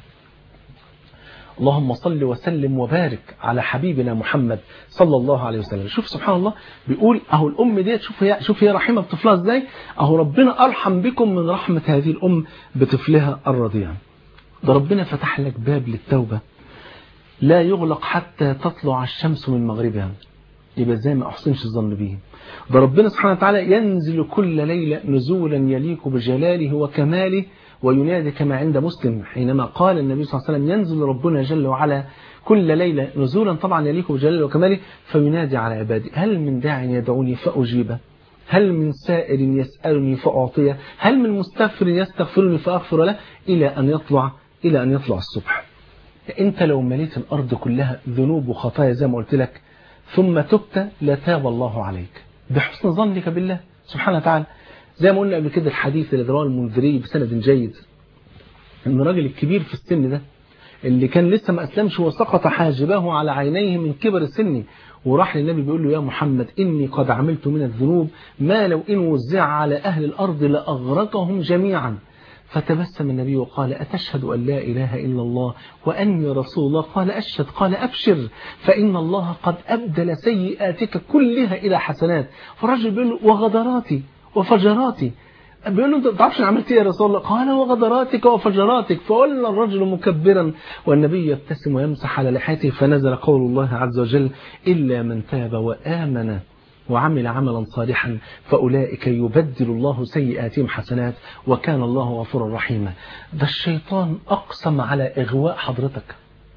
اللهم صل وسلم وبارك على حبيبنا محمد صلى الله عليه وسلم شوف سبحان الله بيقول اهو الام ديت شوف هي شوف هي رحيمه بطفلها ازاي اهو ربنا ارحم بكم من رحمه هذه الام بطفلها الرضيع ده ربنا فتح لك باب للتوبه لا يغلق حتى تطلع الشمس من مغربها يبقى ازاي ما احسنش الظن به ده ربنا سبحانه وتعالى ينزل كل ليله نزولا يليق بجلاله وكماله وينادي كما عند مسلم حينما قال النبي صلى الله عليه وسلم ينزل ربنا جل وعلا كل ليلة نزولا طبعا يليق بجلاله وكماله فينادي على عباده هل من داع يدعوني فأجيبه هل من سائل يسألني فأعطيه هل من مستغفر يستغفرني فأغفر له إلى أن يطلع إلى أن يطلع الصبح أنت لو مليت الأرض كلها ذنوب وخطايا زي ما قلت لك ثم تبت لتاب الله عليك بحسن ظنك بالله سبحانه وتعالى زي ما قلنا قبل كده الحديث اللي رواه المنذري بسند جيد ان الراجل الكبير في السن ده اللي كان لسه ما اسلمش وسقط حاجبه على عينيه من كبر السن وراح للنبي بيقول له يا محمد إني قد عملت من الذنوب ما لو إن وزع على أهل الأرض لأغرقهم جميعا فتبسم النبي وقال أتشهد أن لا إله إلا الله وأني رسول الله قال أشهد قال أبشر فإن الله قد أبدل سيئاتك كلها إلى حسنات فالرجل بيقول له وغدراتي وفجراتي بيقول له انت تعرفش عملت ايه يا رسول الله قال وغدراتك وفجراتك فقال الرجل مكبرا والنبي يبتسم ويمسح على لحيته فنزل قول الله عز وجل إلا من تاب وآمن وعمل عملا صالحا فأولئك يبدل الله سيئاتهم حسنات وكان الله غفورا رحيما ده الشيطان أقسم على إغواء حضرتك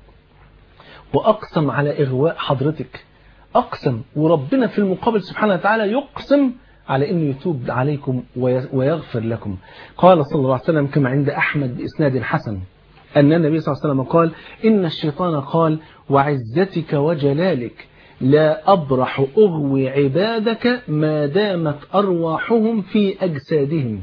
وأقسم على إغواء حضرتك أقسم وربنا في المقابل سبحانه وتعالى يقسم على أنه يتوب عليكم ويغفر لكم قال صلى الله عليه وسلم كما عند أحمد بإسناد حسن أن النبي صلى الله عليه وسلم قال إن الشيطان قال وعزتك وجلالك لا أبرح أغوي عبادك ما دامت أرواحهم في أجسادهم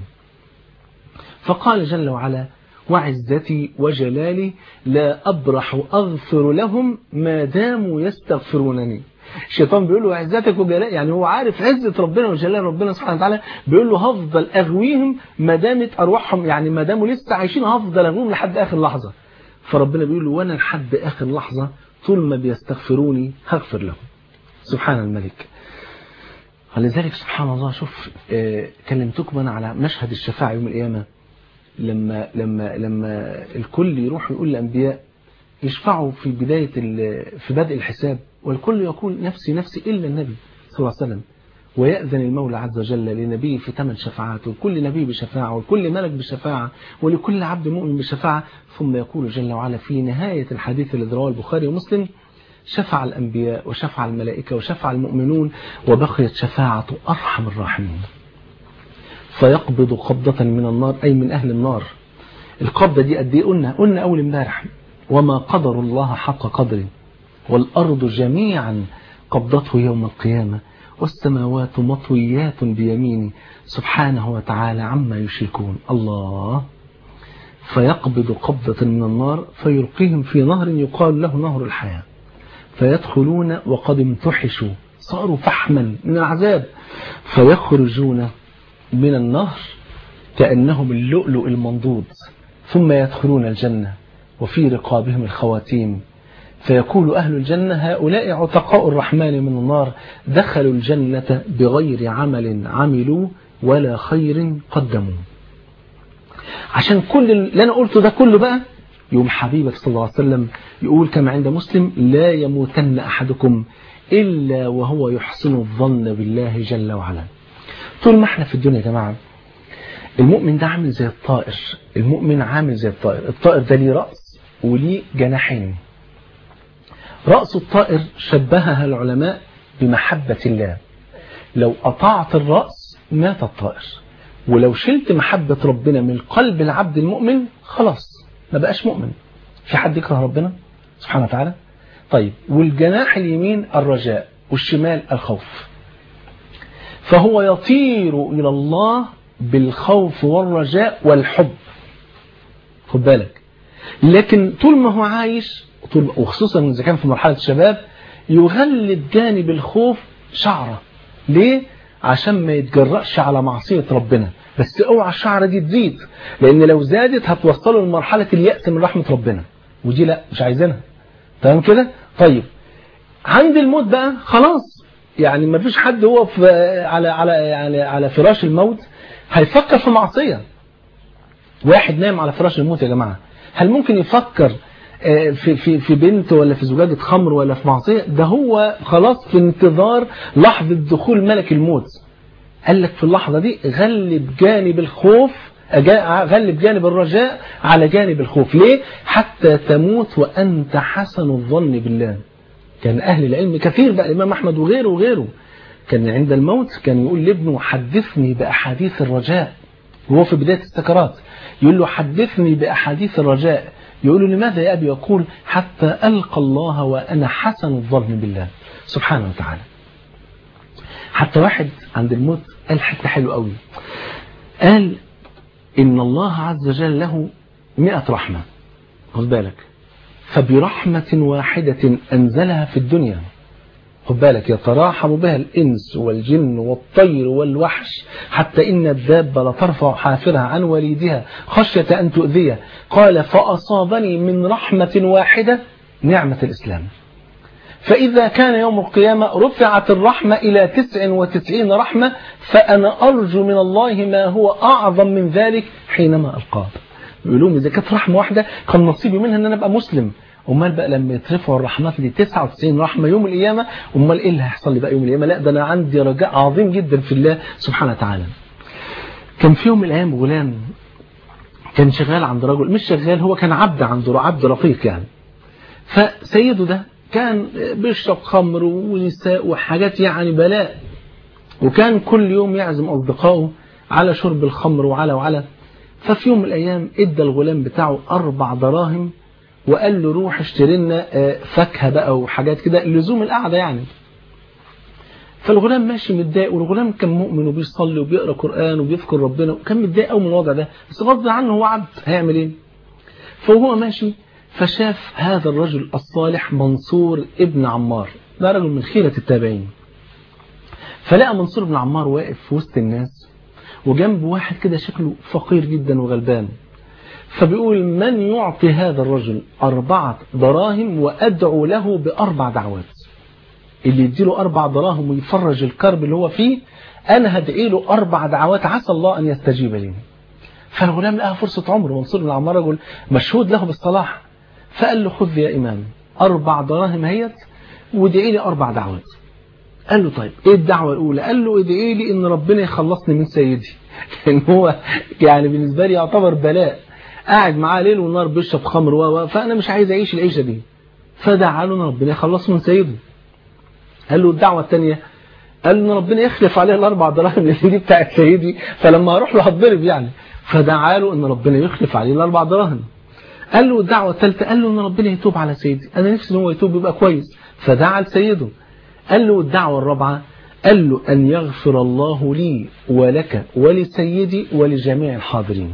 فقال جل وعلا وعزتي وجلالي لا أبرح أغفر لهم ما داموا يستغفرونني الشيطان بيقول له عزتك وجلال يعني هو عارف عزة ربنا وجلال ربنا سبحانه وتعالى بيقول له هفضل أغويهم ما دامت أرواحهم يعني ما داموا لسه عايشين هفضل أغويهم لحد آخر لحظة فربنا بيقول له وأنا لحد آخر لحظة طول ما بيستغفروني هغفر لهم سبحان الملك ولذلك سبحان الله شوف كلمتكم أنا على مشهد الشفاعة يوم القيامة لما لما لما الكل يروح يقول للأنبياء يشفعوا في بداية في بدء الحساب والكل يقول نفسي نفسي إلا النبي صلى الله عليه وسلم ويأذن المولى عز وجل لنبيه في ثمان شفاعات وكل نبي بشفاعة وكل ملك بشفاعة ولكل عبد مؤمن بشفاعة ثم يقول جل وعلا في نهاية الحديث الذي رواه البخاري ومسلم شفع الأنبياء وشفع الملائكة وشفع المؤمنون وبقيت شفاعة أرحم الراحمين فيقبض قبضة من النار أي من أهل النار القبضة دي قد ايه قلنا قلنا أول امبارح وما قدر الله حق قدره والأرض جميعا قبضته يوم القيامة والسماوات مطويات بيمينه سبحانه وتعالى عما يشركون الله فيقبض قبضة من النار فيلقيهم في نهر يقال له نهر الحياة فيدخلون وقد امتحشوا صاروا فحما من العذاب فيخرجون من النهر كأنهم اللؤلؤ المنضود ثم يدخلون الجنة وفي رقابهم الخواتيم فيقول أهل الجنة هؤلاء عتقاء الرحمن من النار دخلوا الجنة بغير عمل عملوا ولا خير قدموا عشان كل اللي أنا قلته ده كله بقى يوم حبيبك صلى الله عليه وسلم يقول كما عند مسلم لا يموتن أحدكم إلا وهو يحسن الظن بالله جل وعلا طول ما احنا في الدنيا يا جماعة المؤمن ده عامل زي الطائر المؤمن عامل زي الطائر الطائر ده ليه رأس وليه جناحين رأس الطائر شبهها العلماء بمحبة الله لو قطعت الرأس مات الطائر ولو شلت محبة ربنا من قلب العبد المؤمن خلاص ما بقاش مؤمن في حد يكره ربنا سبحانه وتعالى طيب والجناح اليمين الرجاء والشمال الخوف فهو يطير إلى الله بالخوف والرجاء والحب خد بالك لكن طول ما هو عايش طول وخصوصا إذا كان في مرحلة الشباب يغلب جانب الخوف شعره ليه؟ عشان ما يتجرأش على معصية ربنا بس اوعى الشعره دي تزيد لان لو زادت هتوصله لمرحلة اليأس من رحمة ربنا ودي لا مش عايزينها تمام كده طيب عند الموت بقى خلاص يعني ما فيش حد هو في على على يعني على فراش الموت هيفكر في معصية واحد نايم على فراش الموت يا جماعة هل ممكن يفكر في في في بنت ولا في زجاجة خمر ولا في معصية ده هو خلاص في انتظار لحظة دخول ملك الموت قال لك في اللحظة دي غلب جانب الخوف غلب جانب الرجاء على جانب الخوف ليه حتى تموت وأنت حسن الظن بالله كان أهل العلم كثير بقى الإمام أحمد وغيره وغيره كان عند الموت كان يقول لابنه حدثني بأحاديث الرجاء وهو في بداية السكرات يقول له حدثني بأحاديث الرجاء يقول له لماذا يا أبي يقول حتى ألقى الله وأنا حسن الظن بالله سبحانه وتعالى حتى واحد عند الموت قال حتى حلو قوي قال إن الله عز وجل له مئة رحمة خد بالك فبرحمة واحدة أنزلها في الدنيا خد بالك يتراحم بها الإنس والجن والطير والوحش حتى إن الدابة لترفع حافرها عن وليدها خشية أن تؤذيه قال فأصابني من رحمة واحدة نعمة الإسلام فإذا كان يوم القيامة رفعت الرحمة إلى تسع وتسعين رحمة فأنا أرجو من الله ما هو أعظم من ذلك حينما ألقاه يقولون إذا كانت رحمة واحدة كان نصيبي منها أن أنا أبقى مسلم امال بقى لما يترفعوا الرحمات دي 99 رحمه يوم القيامه امال ايه اللي هيحصل لي بقى يوم القيامه لا ده انا عندي رجاء عظيم جدا في الله سبحانه وتعالى كان في يوم من الايام غلام كان شغال عند رجل مش شغال هو كان عبد عنده عبد رقيق يعني فسيده ده كان بيشرب خمر ونساء وحاجات يعني بلاء وكان كل يوم يعزم اصدقائه على شرب الخمر وعلى وعلى ففي يوم من الايام ادى الغلام بتاعه اربع دراهم وقال له روح اشتري لنا فاكهه بقى وحاجات كده لزوم القعده يعني فالغلام ماشي متضايق والغلام كان مؤمن وبيصلي وبيقرا قران وبيذكر ربنا وكان متضايق قوي من الوضع ده بس غصب عنه هو عبد هيعمل ايه فهو ماشي فشاف هذا الرجل الصالح منصور ابن عمار ده رجل من خيرة التابعين فلقى منصور بن عمار واقف في وسط الناس وجنبه واحد كده شكله فقير جدا وغلبان فبيقول من يعطي هذا الرجل أربعة دراهم وأدعو له بأربع دعوات اللي يديله أربع دراهم ويفرج الكرب اللي هو فيه أنا هدعي له أربع دعوات عسى الله أن يستجيب لي فالغلام لقى فرصة عمره منصور بن عمار رجل مشهود له بالصلاح فقال له خذ يا إمام أربع دراهم هيت وادعي لي أربع دعوات قال له طيب ايه الدعوة الأولى قال له ادعي لي ان ربنا يخلصني من سيدي لان هو يعني بالنسبة لي يعتبر بلاء قاعد معاه ليل ونهار بيشرب خمر و فانا مش عايز اعيش العيشه دي فدعا له ان ربنا يخلصه من سيده قال له الدعوه الثانيه قال له ان ربنا يخلف عليه الاربع دراهم اللي دي بتاعت سيدي فلما اروح له هتضرب يعني فدعا له ان ربنا يخلف عليه الاربع دراهم قال له الدعوه الثالثه قال له ان ربنا يتوب على سيدي انا نفسي ان هو يتوب يبقى كويس فدعا لسيده قال له الدعوه الرابعه قال له ان يغفر الله لي ولك ولسيدي ولجميع الحاضرين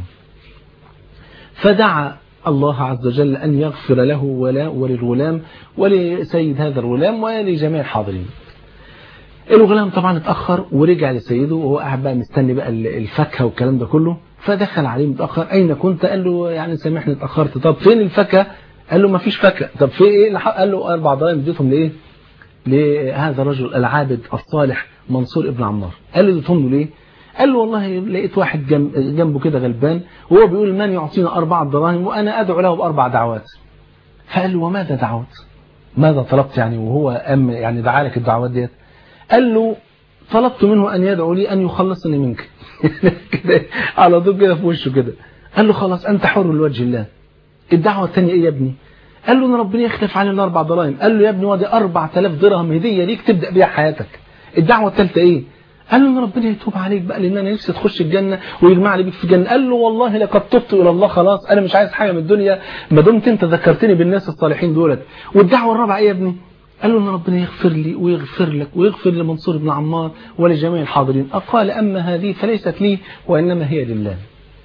فدعا الله عز وجل أن يغفر له ولا وللغلام ولسيد هذا الغلام ولجميع الحاضرين الغلام طبعا اتأخر ورجع لسيده وهو قاعد بقى مستني بقى الفاكهة والكلام ده كله فدخل عليه متأخر أين كنت قال له يعني سامحني اتأخرت طب فين الفاكهة قال له ما فيش فاكهة طب في ايه قال له أربع دراهم اديتهم لإيه لهذا الرجل العابد الصالح منصور ابن عمار قال له اديتهم له ليه قال له والله لقيت واحد جنب جنبه كده غلبان وهو بيقول من يعطينا أربع دراهم وأنا أدعو له بأربع دعوات فقال له وماذا دعوت ماذا طلبت يعني وهو أم يعني دعا لك الدعوات ديت قال له طلبت منه أن يدعو لي أن يخلصني منك كده على طول كده في وشه كده قال له خلاص أنت حر لوجه الله الدعوة الثانية إيه يا ابني قال له ان ربنا يخلف علي الاربع دراهم قال له يا ابني وادي 4000 درهم هديه ليك تبدا بيها حياتك الدعوه الثالثه ايه قال له ان ربنا يتوب عليك بقى لان انا نفسي تخش الجنه ويجمع لي بيك في الجنه قال له والله لقد تبت الى الله خلاص انا مش عايز حاجه من الدنيا ما دمت انت ذكرتني بالناس الصالحين دولت والدعوه الرابعه ايه يا ابني قال له ان ربنا يغفر لي ويغفر لك ويغفر لمنصور بن عمار ولجميع الحاضرين قال اما هذه فليست لي وانما هي لله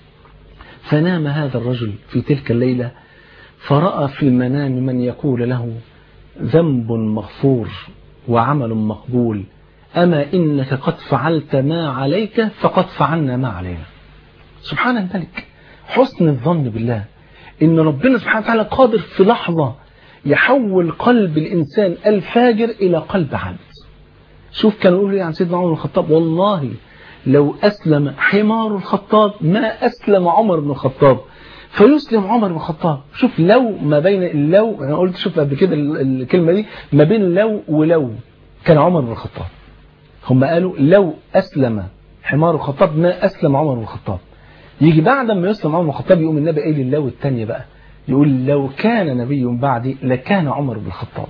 فنام هذا الرجل في تلك الليله فرأى في المنام من يقول له ذنب مغفور وعمل مقبول أما إنك قد فعلت ما عليك فقد فعلنا ما علينا سبحان الملك حسن الظن بالله إن ربنا سبحانه وتعالى قادر في لحظة يحول قلب الإنسان الفاجر إلى قلب عبد شوف كانوا يقولوا لي عن سيدنا عمر بن الخطاب والله لو أسلم حمار الخطاب ما أسلم عمر بن الخطاب فيسلم عمر بن الخطاب شوف لو ما بين لو انا قلت شوف قبل كده الكلمة دي ما بين لو ولو كان عمر بن الخطاب هم قالوا لو أسلم حمار الخطاب ما أسلم عمر بن الخطاب يجي بعد ما يسلم عمر بن الخطاب يقوم النبي قايل اللو الثانية بقى يقول لو كان نبي بعدي لكان عمر بن الخطاب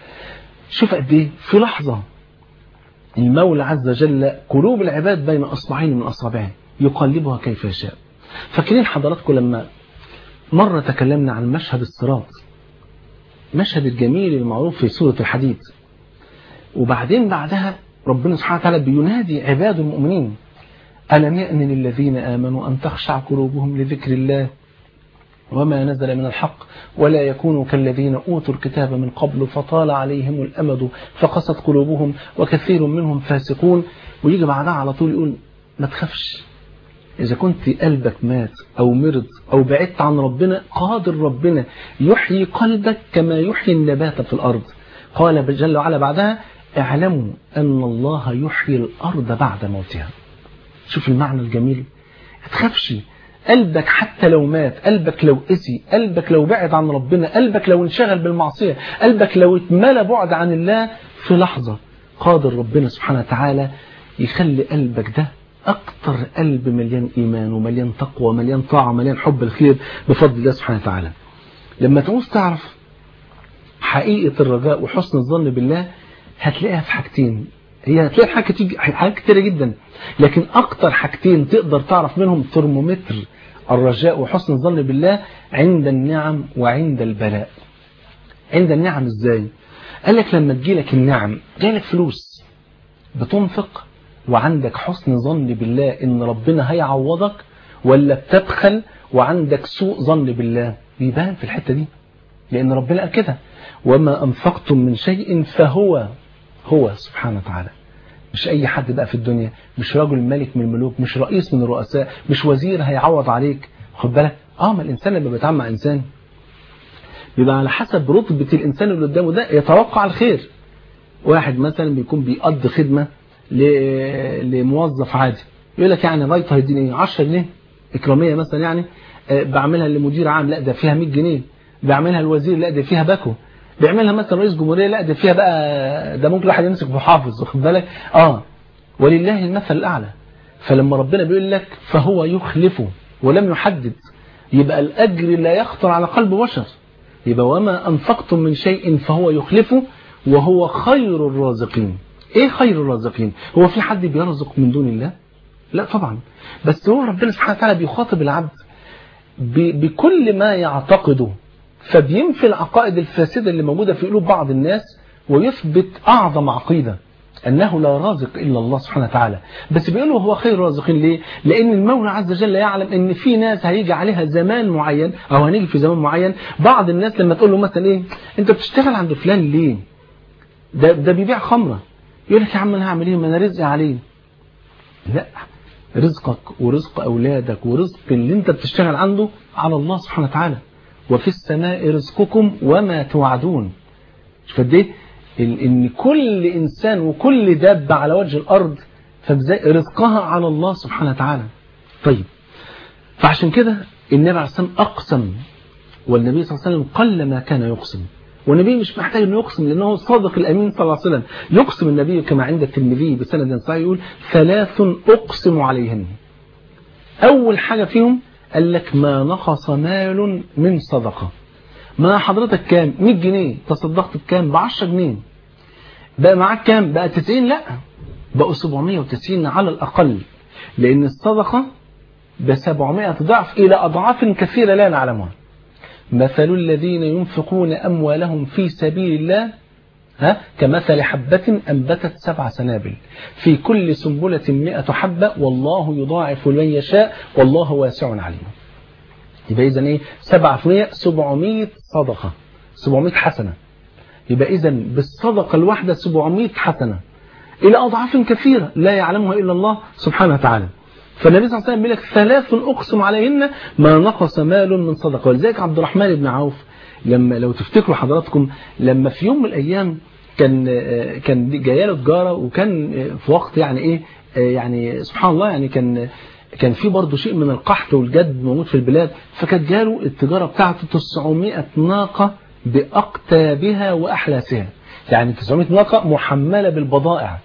شوف قد ايه في لحظة المولى عز وجل قلوب العباد بين أصبعين من أصابعه يقلبها كيف يشاء فاكرين حضراتكم لما مرة تكلمنا عن مشهد الصراط مشهد الجميل المعروف في سورة الحديد وبعدين بعدها ربنا سبحانه وتعالى بينادي عباد المؤمنين ألم يأن للذين آمنوا أن تخشع قلوبهم لذكر الله وما نزل من الحق ولا يكونوا كالذين أوتوا الكتاب من قبل فطال عليهم الأمد فقست قلوبهم وكثير منهم فاسقون ويجي بعدها على طول يقول ما تخافش إذا كنت قلبك مات أو مرض أو بعدت عن ربنا قادر ربنا يحيي قلبك كما يحيي النبات في الأرض قال جل وعلا بعدها اعلموا أن الله يحيي الأرض بعد موتها شوف المعنى الجميل تخافش قلبك حتى لو مات قلبك لو قسي قلبك لو بعد عن ربنا قلبك لو انشغل بالمعصية قلبك لو اتملى بعد عن الله في لحظة قادر ربنا سبحانه وتعالى يخلي قلبك ده أكتر قلب مليان إيمان ومليان تقوى ومليان طاعة ومليان حب الخير بفضل الله سبحانه وتعالى لما تعوز تعرف حقيقة الرجاء وحسن الظن بالله هتلاقيها في حاجتين هي هتلاقي حاجات كتير حاجات كتيرة جدا لكن أكتر حاجتين تقدر تعرف منهم ترمومتر الرجاء وحسن الظن بالله عند النعم وعند البلاء عند النعم ازاي قال لك لما تجيلك النعم جايلك فلوس بتنفق وعندك حسن ظن بالله ان ربنا هيعوضك ولا بتبخل وعندك سوء ظن بالله بيبان في الحتة دي لان ربنا قال كده وما انفقتم من شيء فهو هو سبحانه وتعالى مش اي حد بقى في الدنيا مش راجل ملك من الملوك مش رئيس من الرؤساء مش وزير هيعوض عليك خد بالك اه ما الانسان لما بيتعامل مع انسان بيبقى على حسب رتبة الانسان اللي قدامه ده يتوقع الخير واحد مثلا بيكون بيقضي خدمة لموظف عادي يقول لك يعني بايت هيديني 10 جنيه اكراميه مثلا يعني بعملها لمدير عام لا ده فيها 100 جنيه بعملها الوزير لا ده فيها باكو بيعملها مثلا رئيس جمهوريه لا ده فيها بقى ده ممكن واحد يمسك محافظ واخد بالك اه ولله المثل الاعلى فلما ربنا بيقول لك فهو يخلفه ولم يحدد يبقى الاجر لا يخطر على قلب بشر يبقى وما انفقتم من شيء فهو يخلفه وهو خير الرازقين ايه خير الرازقين هو في حد بيرزق من دون الله لا طبعا بس هو ربنا سبحانه وتعالى بيخاطب العبد بكل ما يعتقده فبينفي العقائد الفاسدة اللي موجودة في قلوب بعض الناس ويثبت أعظم عقيدة أنه لا رازق إلا الله سبحانه وتعالى بس بيقولوا هو خير الرازقين ليه؟ لأن المولى عز وجل يعلم أن في ناس هيجي عليها زمان معين أو هنيجي في زمان معين بعض الناس لما تقول له مثلا إيه أنت بتشتغل عند فلان ليه؟ ده, ده بيبيع خمرة يقول لك يا عم أنا هعمل إيه ما أنا رزقي عليه لا رزقك ورزق أولادك ورزق اللي أنت بتشتغل عنده على الله سبحانه وتعالى وفي السماء رزقكم وما توعدون شوف قد ايه ان كل انسان وكل دابه على وجه الارض فازاي رزقها على الله سبحانه وتعالى طيب فعشان كده النبي عليه الصلاة والسلام أقسم والنبي صلى الله عليه وسلم قل ما كان يقسم والنبي مش محتاج انه يقسم لانه الصادق الامين صلى الله عليه وسلم يقسم النبي كما عند الترمذي بسند صحيح يقول ثلاث اقسم عليهن اول حاجه فيهم قال لك ما نقص مال من صدقه ما حضرتك كام 100 جنيه تصدقت بكام ب 10 جنيه بقى معاك كام بقى 90 لا بقوا 790 على الاقل لان الصدقه ب 700 ضعف الى اضعاف كثيره لا نعلمها مثل الذين ينفقون أموالهم في سبيل الله ها كمثل حبة أنبتت سبع سنابل في كل سنبلة مئة حبة والله يضاعف لمن يشاء والله واسع عليم يبقى إذا إيه سبعة في مئة سبعمائة صدقة سبعمائة حسنة يبقى إذا بالصدقة الواحدة سبعمائة حسنة إلى أضعاف كثيرة لا يعلمها إلا الله سبحانه وتعالى فالنبي صلى الله عليه وسلم لك ثلاث أقسم عليهن ما نقص مال من صدقة ولذلك عبد الرحمن بن عوف لما لو تفتكروا حضراتكم لما في يوم من الأيام كان كان جايه له تجاره وكان في وقت يعني ايه يعني سبحان الله يعني كان كان في برضه شيء من القحط والجد موجود في البلاد فكانت جاله التجاره بتاعته 900 ناقه باقتابها واحلاسها يعني 900 ناقه محمله بالبضائع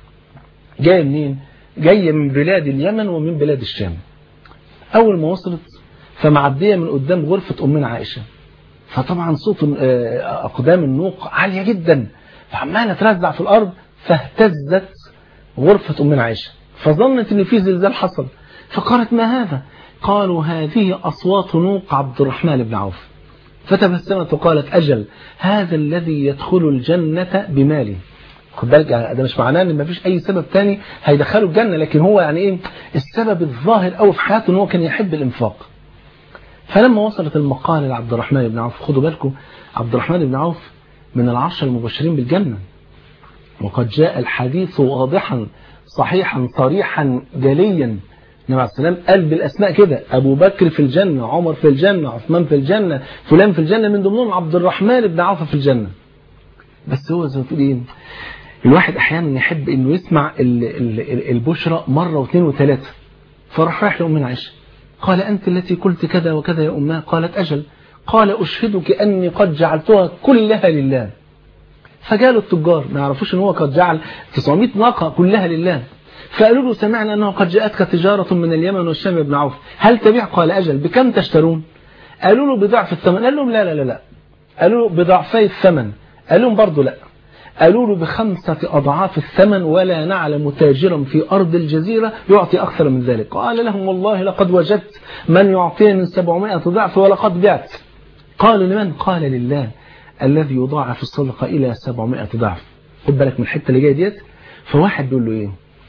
جايه منين؟ جاية من بلاد اليمن ومن بلاد الشام أول ما وصلت فمعدية من قدام غرفة أمنا عائشة فطبعا صوت أقدام النوق عالية جدا فعمالة ترزع في الأرض فاهتزت غرفة أمنا عائشة فظنت أن في زلزال حصل فقالت ما هذا قالوا هذه أصوات نوق عبد الرحمن بن عوف فتبسمت وقالت أجل هذا الذي يدخل الجنة بماله خد بالك يعني ده مش معناه ان مفيش اي سبب تاني هيدخله الجنه لكن هو يعني ايه السبب الظاهر قوي في حياته ان هو كان يحب الانفاق فلما وصلت المقاله لعبد الرحمن بن عوف خدوا بالكم عبد الرحمن بن عوف من العشر المبشرين بالجنه وقد جاء الحديث واضحا صحيحا صريحا جليا النبي عليه السلام قال بالاسماء كده ابو بكر في الجنه عمر في الجنه عثمان في الجنه فلان في الجنه من ضمنهم عبد الرحمن بن عوف في الجنه بس هو زي ما تقول ايه الواحد احيانا يحب انه يسمع ال ال البشرى مره واثنين وثلاثه فراح رايح لامنا عائشه قال انت التي قلت كذا وكذا يا اماه قالت اجل قال اشهدك اني قد جعلتها كلها لله فجالوا التجار ما يعرفوش ان هو قد جعل 900 ناقه كلها لله فقالوا له سمعنا انه قد جاءتك تجاره من اليمن والشام يا ابن عوف هل تبيع قال اجل بكم تشترون قالوا له بضعف الثمن قال لهم لا لا لا لا قالوا له بضعفي الثمن قال لهم برضه لا قالوا له بخمسة أضعاف الثمن ولا نعلم تاجرا في أرض الجزيرة يعطي أكثر من ذلك قال لهم والله لقد وجدت من يعطيني من سبعمائة ضعف ولقد بعت قالوا لمن قال لله الذي يضاعف الصدقة إلى سبعمائة ضعف خد بالك من الحتة اللي جاية ديت فواحد بيقول له إيه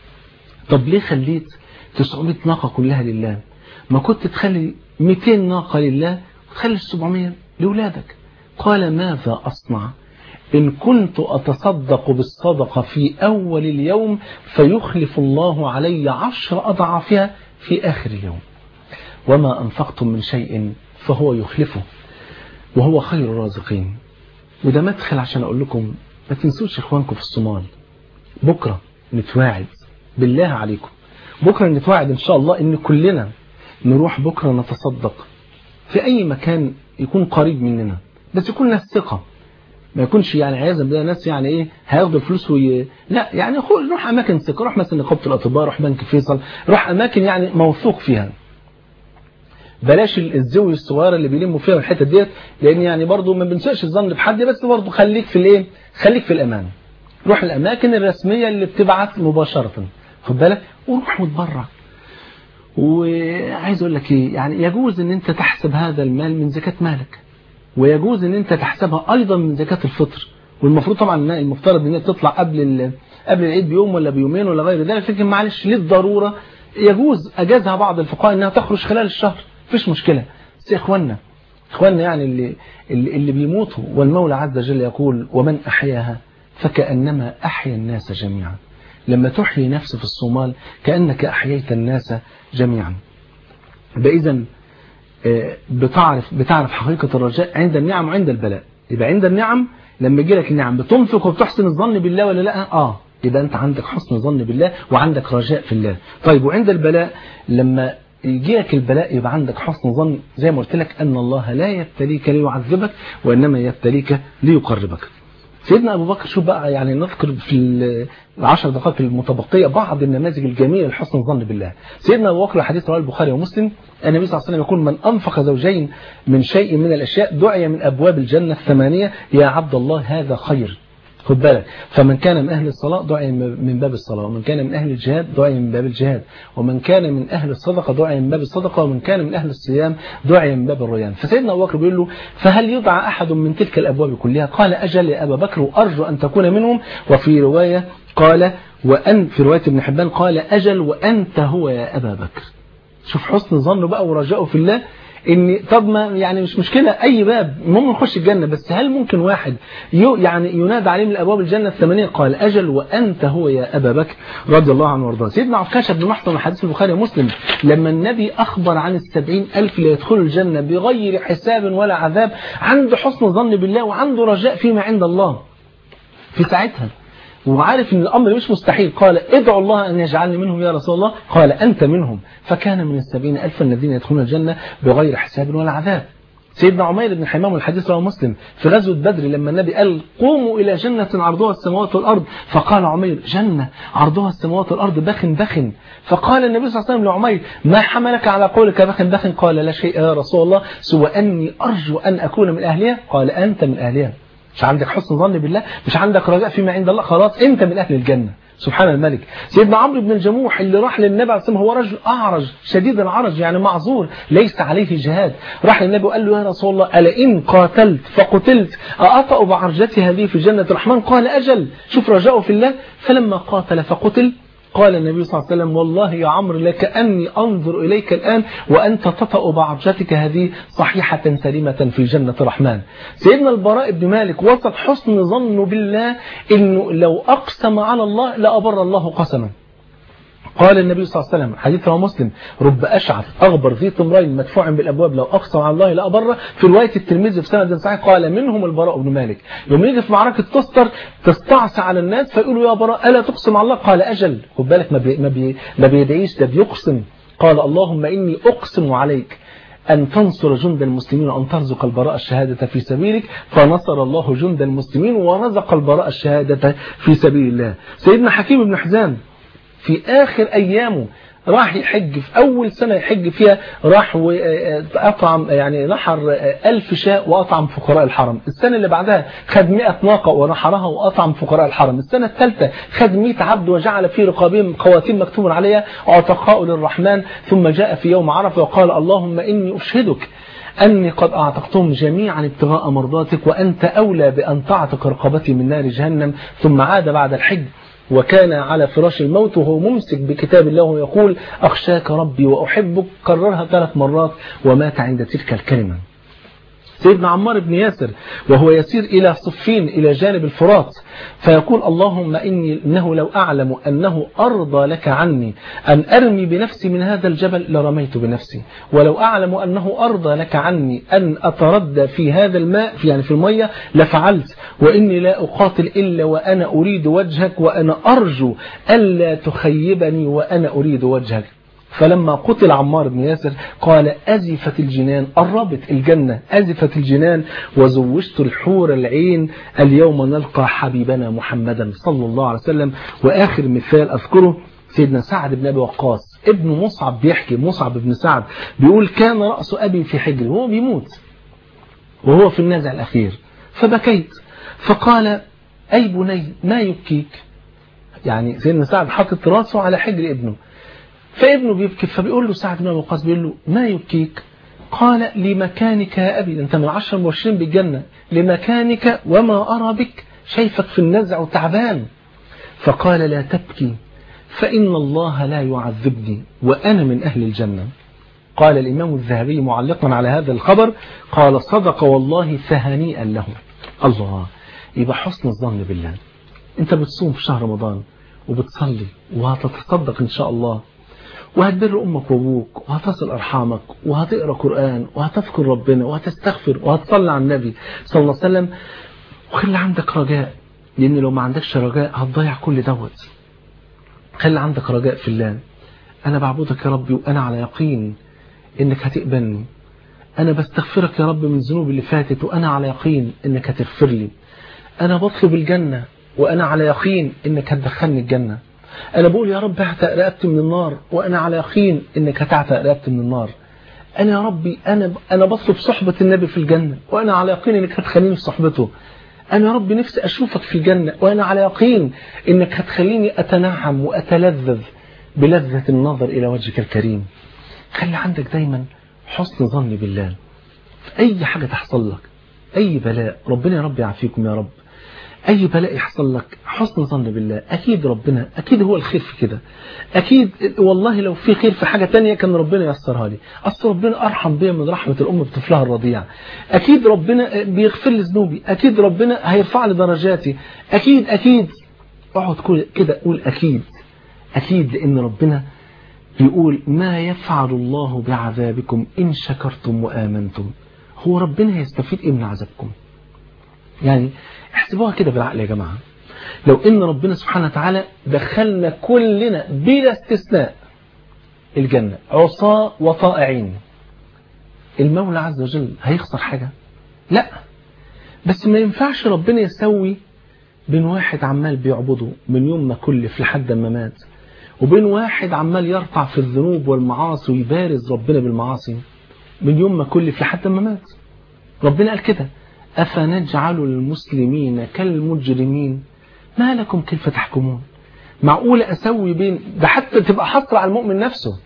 طب ليه خليت 900 ناقة كلها لله ما كنت تخلي 200 ناقة لله وتخلي 700 لأولادك قال ماذا أصنع إن كنت أتصدق بالصدقة في أول اليوم فيخلف الله علي عشر أضعافها في آخر اليوم وما أنفقتم من شيء فهو يخلفه وهو خير الرازقين وده مدخل عشان أقول لكم ما تنسوش إخوانكم في الصومال بكرة نتواعد بالله عليكم بكرة نتواعد إن شاء الله إن كلنا نروح بكرة نتصدق في أي مكان يكون قريب مننا بس يكون ناس ثقة ما يكونش يعني عياذا بالله ناس يعني ايه هياخدوا الفلوس وي... لا يعني روح اماكن ثقه روح مثلا نقابه الاطباء روح بنك فيصل روح اماكن يعني موثوق فيها بلاش الزوي الصغيره اللي بيلموا فيها الحته ديت لان يعني برضو ما بنساش الظن بحد بس برضو خليك في الايه خليك في الامان روح الاماكن الرسميه اللي بتبعت مباشره خد بالك وروح متبرع وعايز اقول لك ايه يعني يجوز ان انت تحسب هذا المال من زكاه مالك ويجوز ان انت تحسبها ايضا من زكاة الفطر والمفروض طبعا ان المفترض ان هي تطلع قبل قبل العيد بيوم ولا بيومين ولا غير ذلك لكن معلش للضرورة يجوز اجازها بعض الفقهاء انها تخرج خلال الشهر مفيش مشكلة بس يا اخوانا اخوانا يعني اللي اللي, اللي بيموتوا والمولى عز وجل يقول ومن احياها فكانما احيا الناس جميعا لما تحيي نفس في الصومال كانك احييت الناس جميعا فاذا بتعرف بتعرف حقيقة الرجاء عند النعم وعند البلاء يبقى عند النعم لما يجي لك النعم بتنفق وبتحسن الظن بالله ولا لا اه يبقى أنت عندك حسن ظن بالله وعندك رجاء في الله طيب وعند البلاء لما يجيك البلاء يبقى عندك حسن ظن زي ما قلت لك أن الله لا يبتليك ليعذبك وإنما يبتليك ليقربك سيدنا أبو بكر شوف بقى يعني نذكر في العشر دقائق المتبقية بعض النماذج الجميلة لحسن الظن بالله سيدنا أبو بكر حديث رواه البخاري ومسلم النبي صلى الله عليه وسلم يقول من أنفق زوجين من شيء من الأشياء دعي من أبواب الجنة الثمانية يا عبد الله هذا خير خد بالك فمن كان من أهل الصلاة دعي من باب الصلاة ومن كان من أهل الجهاد دعي من باب الجهاد ومن كان من أهل الصدقة دعي من باب الصدقة ومن كان من أهل الصيام دعي من باب الريان فسيدنا أبو بكر بيقول له فهل يدعى أحد من تلك الأبواب كلها قال أجل يا أبا بكر وأرجو أن تكون منهم وفي رواية قال وأن في رواية ابن حبان قال أجل وأنت هو يا أبا بكر شوف حسن ظنه بقى ورجائه في الله ان طب ما يعني مش مشكلة اي باب المهم نخش الجنة بس هل ممكن واحد يعني ينادى عليه من ابواب الجنة الثمانية قال اجل وانت هو يا ابا بكر رضي الله عنه وارضاه سيدنا عكاشة بن محصن من حديث البخاري ومسلم لما النبي اخبر عن السبعين الف اللي يدخلوا الجنة بغير حساب ولا عذاب عنده حسن ظن بالله وعنده رجاء فيما عند الله في ساعتها وعارف ان الامر مش مستحيل قال ادعوا الله ان يجعلني منهم يا رسول الله قال انت منهم فكان من السبعين الفا الذين يدخلون الجنة بغير حساب ولا عذاب سيدنا عمير بن حمام والحديث رواه مسلم في غزوة بدر لما النبي قال قوموا إلى جنة عرضها السماوات والأرض فقال عمير جنة عرضها السماوات والأرض بخن بخن فقال النبي صلى الله عليه وسلم لعمير ما حملك على قولك بخن بخن قال لا شيء يا رسول الله سوى أني أرجو أن أكون من أهلها قال أنت من أهلها مش عندك حسن ظن بالله مش عندك رجاء فيما عند الله خلاص انت من اهل الجنة سبحان الملك سيدنا عمرو بن الجموح اللي راح للنبي عليه الصلاه هو رجل اعرج شديد العرج يعني معذور ليس عليه جهاد راح للنبي وقال له يا رسول الله الا ان قاتلت فقتلت اطأ بعرجتي هذه في جنة الرحمن قال اجل شوف رجاؤه في الله فلما قاتل فقتل قال النبي صلى الله عليه وسلم والله يا عمرو لكأني أنظر إليك الآن وأنت تطأ بعرجتك هذه صحيحة سليمة في جنة الرحمن سيدنا البراء بن مالك وصل حسن ظنه بالله إنه لو أقسم على الله لأبر الله قسما قال النبي صلى الله عليه وسلم حديث رواه مسلم رب أشعث أغبر ذي تمرين مدفوع بالأبواب لو أقسم على الله لأبر في رواية الترمذي في سند صحيح قال منهم البراء بن مالك يوم يجي في معركة تستر تستعصى على الناس فيقولوا يا براء ألا تقسم على الله قال أجل خد بالك ما, بي ما, بي ما بيدعيش ده بيقسم قال اللهم إني أقسم عليك أن تنصر جند المسلمين وأن ترزق البراء الشهادة في سبيلك فنصر الله جند المسلمين ورزق البراء الشهادة في سبيل الله سيدنا حكيم بن حزام في آخر أيامه راح يحج في أول سنة يحج فيها راح وأطعم يعني نحر ألف شاء وأطعم فقراء الحرم السنة اللي بعدها خد 100 ناقة ونحرها وأطعم فقراء الحرم السنة الثالثة خد 100 عبد وجعل في رقابهم خواتيم مكتوب عليها عتقاء للرحمن ثم جاء في يوم عرفة وقال اللهم إني أشهدك أني قد أعتقتهم جميعا ابتغاء مرضاتك وأنت أولى بأن تعتق رقبتي من نار جهنم ثم عاد بعد الحج وكان على فراش الموت وهو ممسك بكتاب الله ويقول أخشاك ربي وأحبك كررها ثلاث مرات ومات عند تلك الكلمة سيدنا عمار بن ياسر وهو يسير إلى صفين إلى جانب الفرات فيقول اللهم إني إنه لو أعلم أنه أرضى لك عني أن أرمي بنفسي من هذا الجبل لرميت بنفسي ولو أعلم أنه أرضى لك عني أن أتردى في هذا الماء في يعني في المية لفعلت وإني لا أقاتل إلا وأنا أريد وجهك وأنا أرجو ألا تخيبني وأنا أريد وجهك فلما قتل عمار بن ياسر قال أزفت الجنان قربت الجنة أزفت الجنان وزوجت الحور العين اليوم نلقى حبيبنا محمدا صلى الله عليه وسلم وآخر مثال أذكره سيدنا سعد بن أبي وقاص ابن مصعب بيحكي مصعب بن سعد بيقول كان رأس أبي في حجري وهو بيموت وهو في النازع الأخير فبكيت فقال أي بني ما يبكيك يعني سيدنا سعد حاطط راسه على حجر ابنه فابنه بيبكي فبيقول له سعد بن وقاص بيقول له ما يبكيك قال لمكانك يا أبي أنت من عشر مبشرين بالجنة لمكانك وما أرى بك شايفك في النزع وتعبان فقال لا تبكي فإن الله لا يعذبني وأنا من أهل الجنة قال الإمام الذهبي معلقا على هذا الخبر قال صدق والله فهنيئا له الله يبقى حسن الظن بالله انت بتصوم في شهر رمضان وبتصلي وهتتصدق ان شاء الله وهتبر أمك وأبوك وهتصل أرحامك وهتقرأ قرآن وهتذكر ربنا وهتستغفر وهتصلي على النبي صلى الله عليه وسلم وخلي عندك رجاء لأن لو ما عندكش رجاء هتضيع كل دوت خلي عندك رجاء في الله أنا بعبدك يا ربي وأنا على يقين إنك هتقبلني أنا بستغفرك يا رب من ذنوبي اللي فاتت وأنا على يقين إنك هتغفر لي أنا بطلب الجنة وأنا على يقين إنك هتدخلني الجنة أنا بقول يا رب اعتق رقبتي من النار وأنا على يقين إنك هتعتق رقبتي من النار أنا يا ربي أنا أنا بطلب صحبة النبي في الجنة وأنا على يقين إنك هتخليني في صحبته أنا يا رب نفسي أشوفك في الجنة وأنا على يقين إنك هتخليني أتنعم وأتلذذ بلذة النظر إلى وجهك الكريم خلي عندك دايما حسن ظن بالله في أي حاجة تحصل لك أي بلاء ربنا يا رب يعافيكم يا رب أي بلاء يحصل لك حسن ظن بالله أكيد ربنا أكيد هو الخير في كده أكيد والله لو في خير في حاجة تانية كان ربنا يسرها لي أصل ربنا أرحم بيا من رحمة الأم بطفلها الرضيع أكيد ربنا بيغفر لي ذنوبي أكيد ربنا هيرفع لي درجاتي أكيد أكيد اقعد كده قول أكيد أكيد لأن ربنا بيقول ما يفعل الله بعذابكم إن شكرتم وآمنتم هو ربنا هيستفيد إيه من عذابكم يعني احسبوها كده بالعقل يا جماعة لو ان ربنا سبحانه وتعالى دخلنا كلنا بلا استثناء الجنة عصاة وطائعين المولى عز وجل هيخسر حاجة لا بس ما ينفعش ربنا يسوي بين واحد عمال بيعبده من يوم ما كلف لحد ما مات وبين واحد عمال يرفع في الذنوب والمعاصي ويبارز ربنا بالمعاصي من يوم ما كلف لحد ما مات ربنا قال كده أفنجعل المسلمين كالمجرمين ما لكم كيف تحكمون معقولة أسوي بين ده حتى تبقى حصر على المؤمن نفسه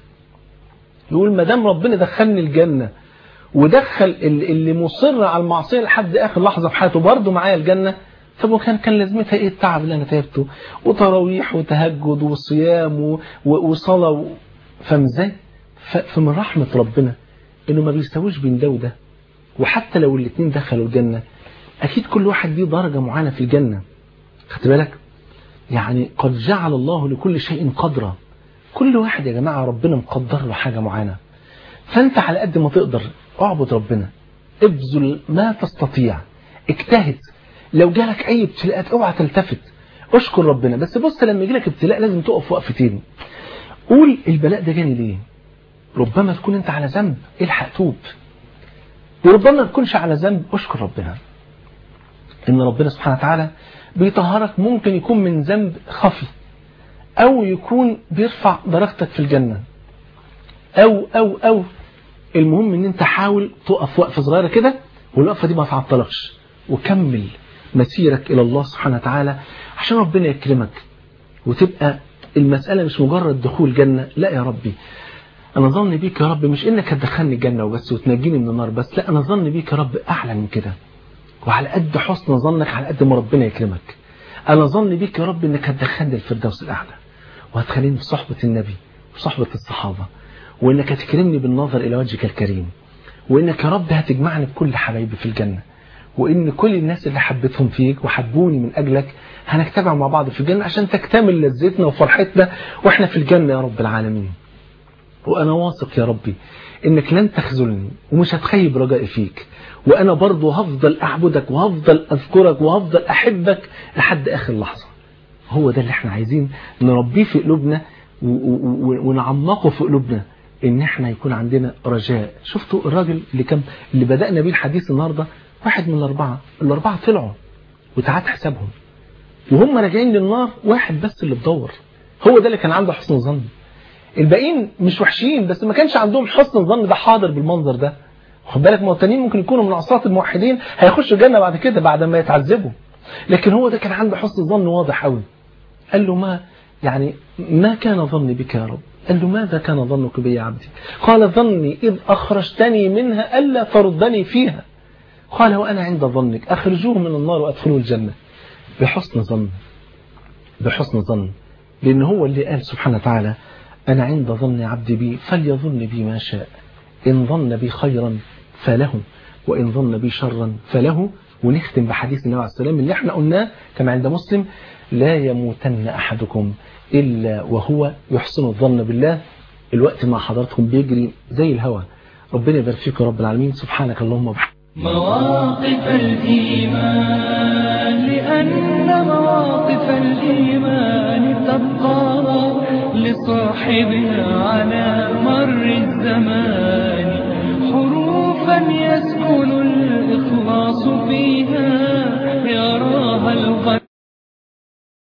يقول ما دام ربنا دخلني الجنة ودخل اللي مصر على المعصية لحد آخر لحظة في حياته برضه معايا الجنة طب وكان كان لازمتها ايه التعب اللي انا تعبته وتراويح وتهجد وصيام وصلاة و... فاهم ازاي؟ فمن رحمة ربنا انه ما بيستويش بين ده وده وحتى لو الاثنين دخلوا الجنة أكيد كل واحد ليه درجة معينة في الجنة خدت بالك يعني قد جعل الله لكل شيء قدرا كل واحد يا جماعة ربنا مقدر له حاجة معينة فأنت على قد ما تقدر اعبد ربنا ابذل ما تستطيع اجتهد لو جالك أي ابتلاءات اوعى تلتفت اشكر ربنا بس بص لما يجيلك ابتلاء لازم تقف وقفتين قول البلاء ده جاني ليه ربما تكون انت على ذنب الحق توب وربما ما تكونش على ذنب اشكر ربنا ان ربنا سبحانه وتعالى بيطهرك ممكن يكون من ذنب خفي او يكون بيرفع درجتك في الجنة او او او المهم ان انت حاول تقف وقفة صغيرة كده والوقفة دي ما تعطلكش وكمل مسيرك الى الله سبحانه وتعالى عشان ربنا يكرمك وتبقى المسألة مش مجرد دخول جنة لا يا ربي أنا ظني بيك يا رب مش إنك هتدخلني الجنة وبس وتنجيني من النار بس لا أنا ظني بيك يا رب أعلى من كده وعلى قد حسن ظنك على قد ما ربنا يكرمك أنا ظني بيك يا رب إنك هتدخلني الفردوس الأعلى وهتخليني في صحبة النبي وصحبة الصحابة وإنك هتكرمني بالنظر إلى وجهك الكريم وإنك يا رب هتجمعني بكل حبايبي في الجنة وإن كل الناس اللي حبيتهم فيك وحبوني من أجلك هنجتمع مع بعض في الجنة عشان تكتمل لذتنا وفرحتنا وإحنا في الجنة يا رب العالمين وأنا واثق يا ربي إنك لن تخذلني ومش هتخيب رجائي فيك وأنا برضو هفضل أعبدك وهفضل أذكرك وهفضل أحبك لحد آخر لحظة هو ده اللي احنا عايزين نربيه في قلوبنا ونعمقه في قلوبنا ان احنا يكون عندنا رجاء شفتوا الراجل اللي كان اللي بدأنا بيه الحديث النهاردة واحد من الأربعة الأربعة طلعوا وتعاد حسابهم وهم راجعين للنار واحد بس اللي بدور هو ده اللي كان عنده حسن ظن الباقيين مش وحشين بس ما كانش عندهم حسن ظن ده حاضر بالمنظر ده خد بالك ما التانيين ممكن يكونوا من عصاة الموحدين هيخشوا الجنة بعد كده بعد ما يتعذبوا لكن هو ده كان عنده حسن ظن واضح قوي قال له ما يعني ما كان ظني بك يا رب قال له ماذا كان ظنك بي يا عبدي قال ظني إذ أخرجتني منها ألا تردني فيها قال وأنا عند ظنك أخرجوه من النار وأدخلوه الجنة بحسن ظن بحسن ظن لأن هو اللي قال سبحانه وتعالى أنا عند ظن عبدي بي فليظن بي ما شاء إن ظن بي خيرا فله وإن ظن بي شرا فله ونختم بحديث النبي عليه السلام اللي احنا قلناه كما عند مسلم لا يموتن أحدكم إلا وهو يحسن الظن بالله الوقت مع حضراتكم بيجري زي الهوى ربنا يبارك فيك يا رب العالمين سبحانك اللهم وبحمدك مواقف الإيمان لأن مواقف عواطف الإيمان تبقى لصاحبها على مر الزمان حروفا يسكن الإخلاص فيها يراها القلب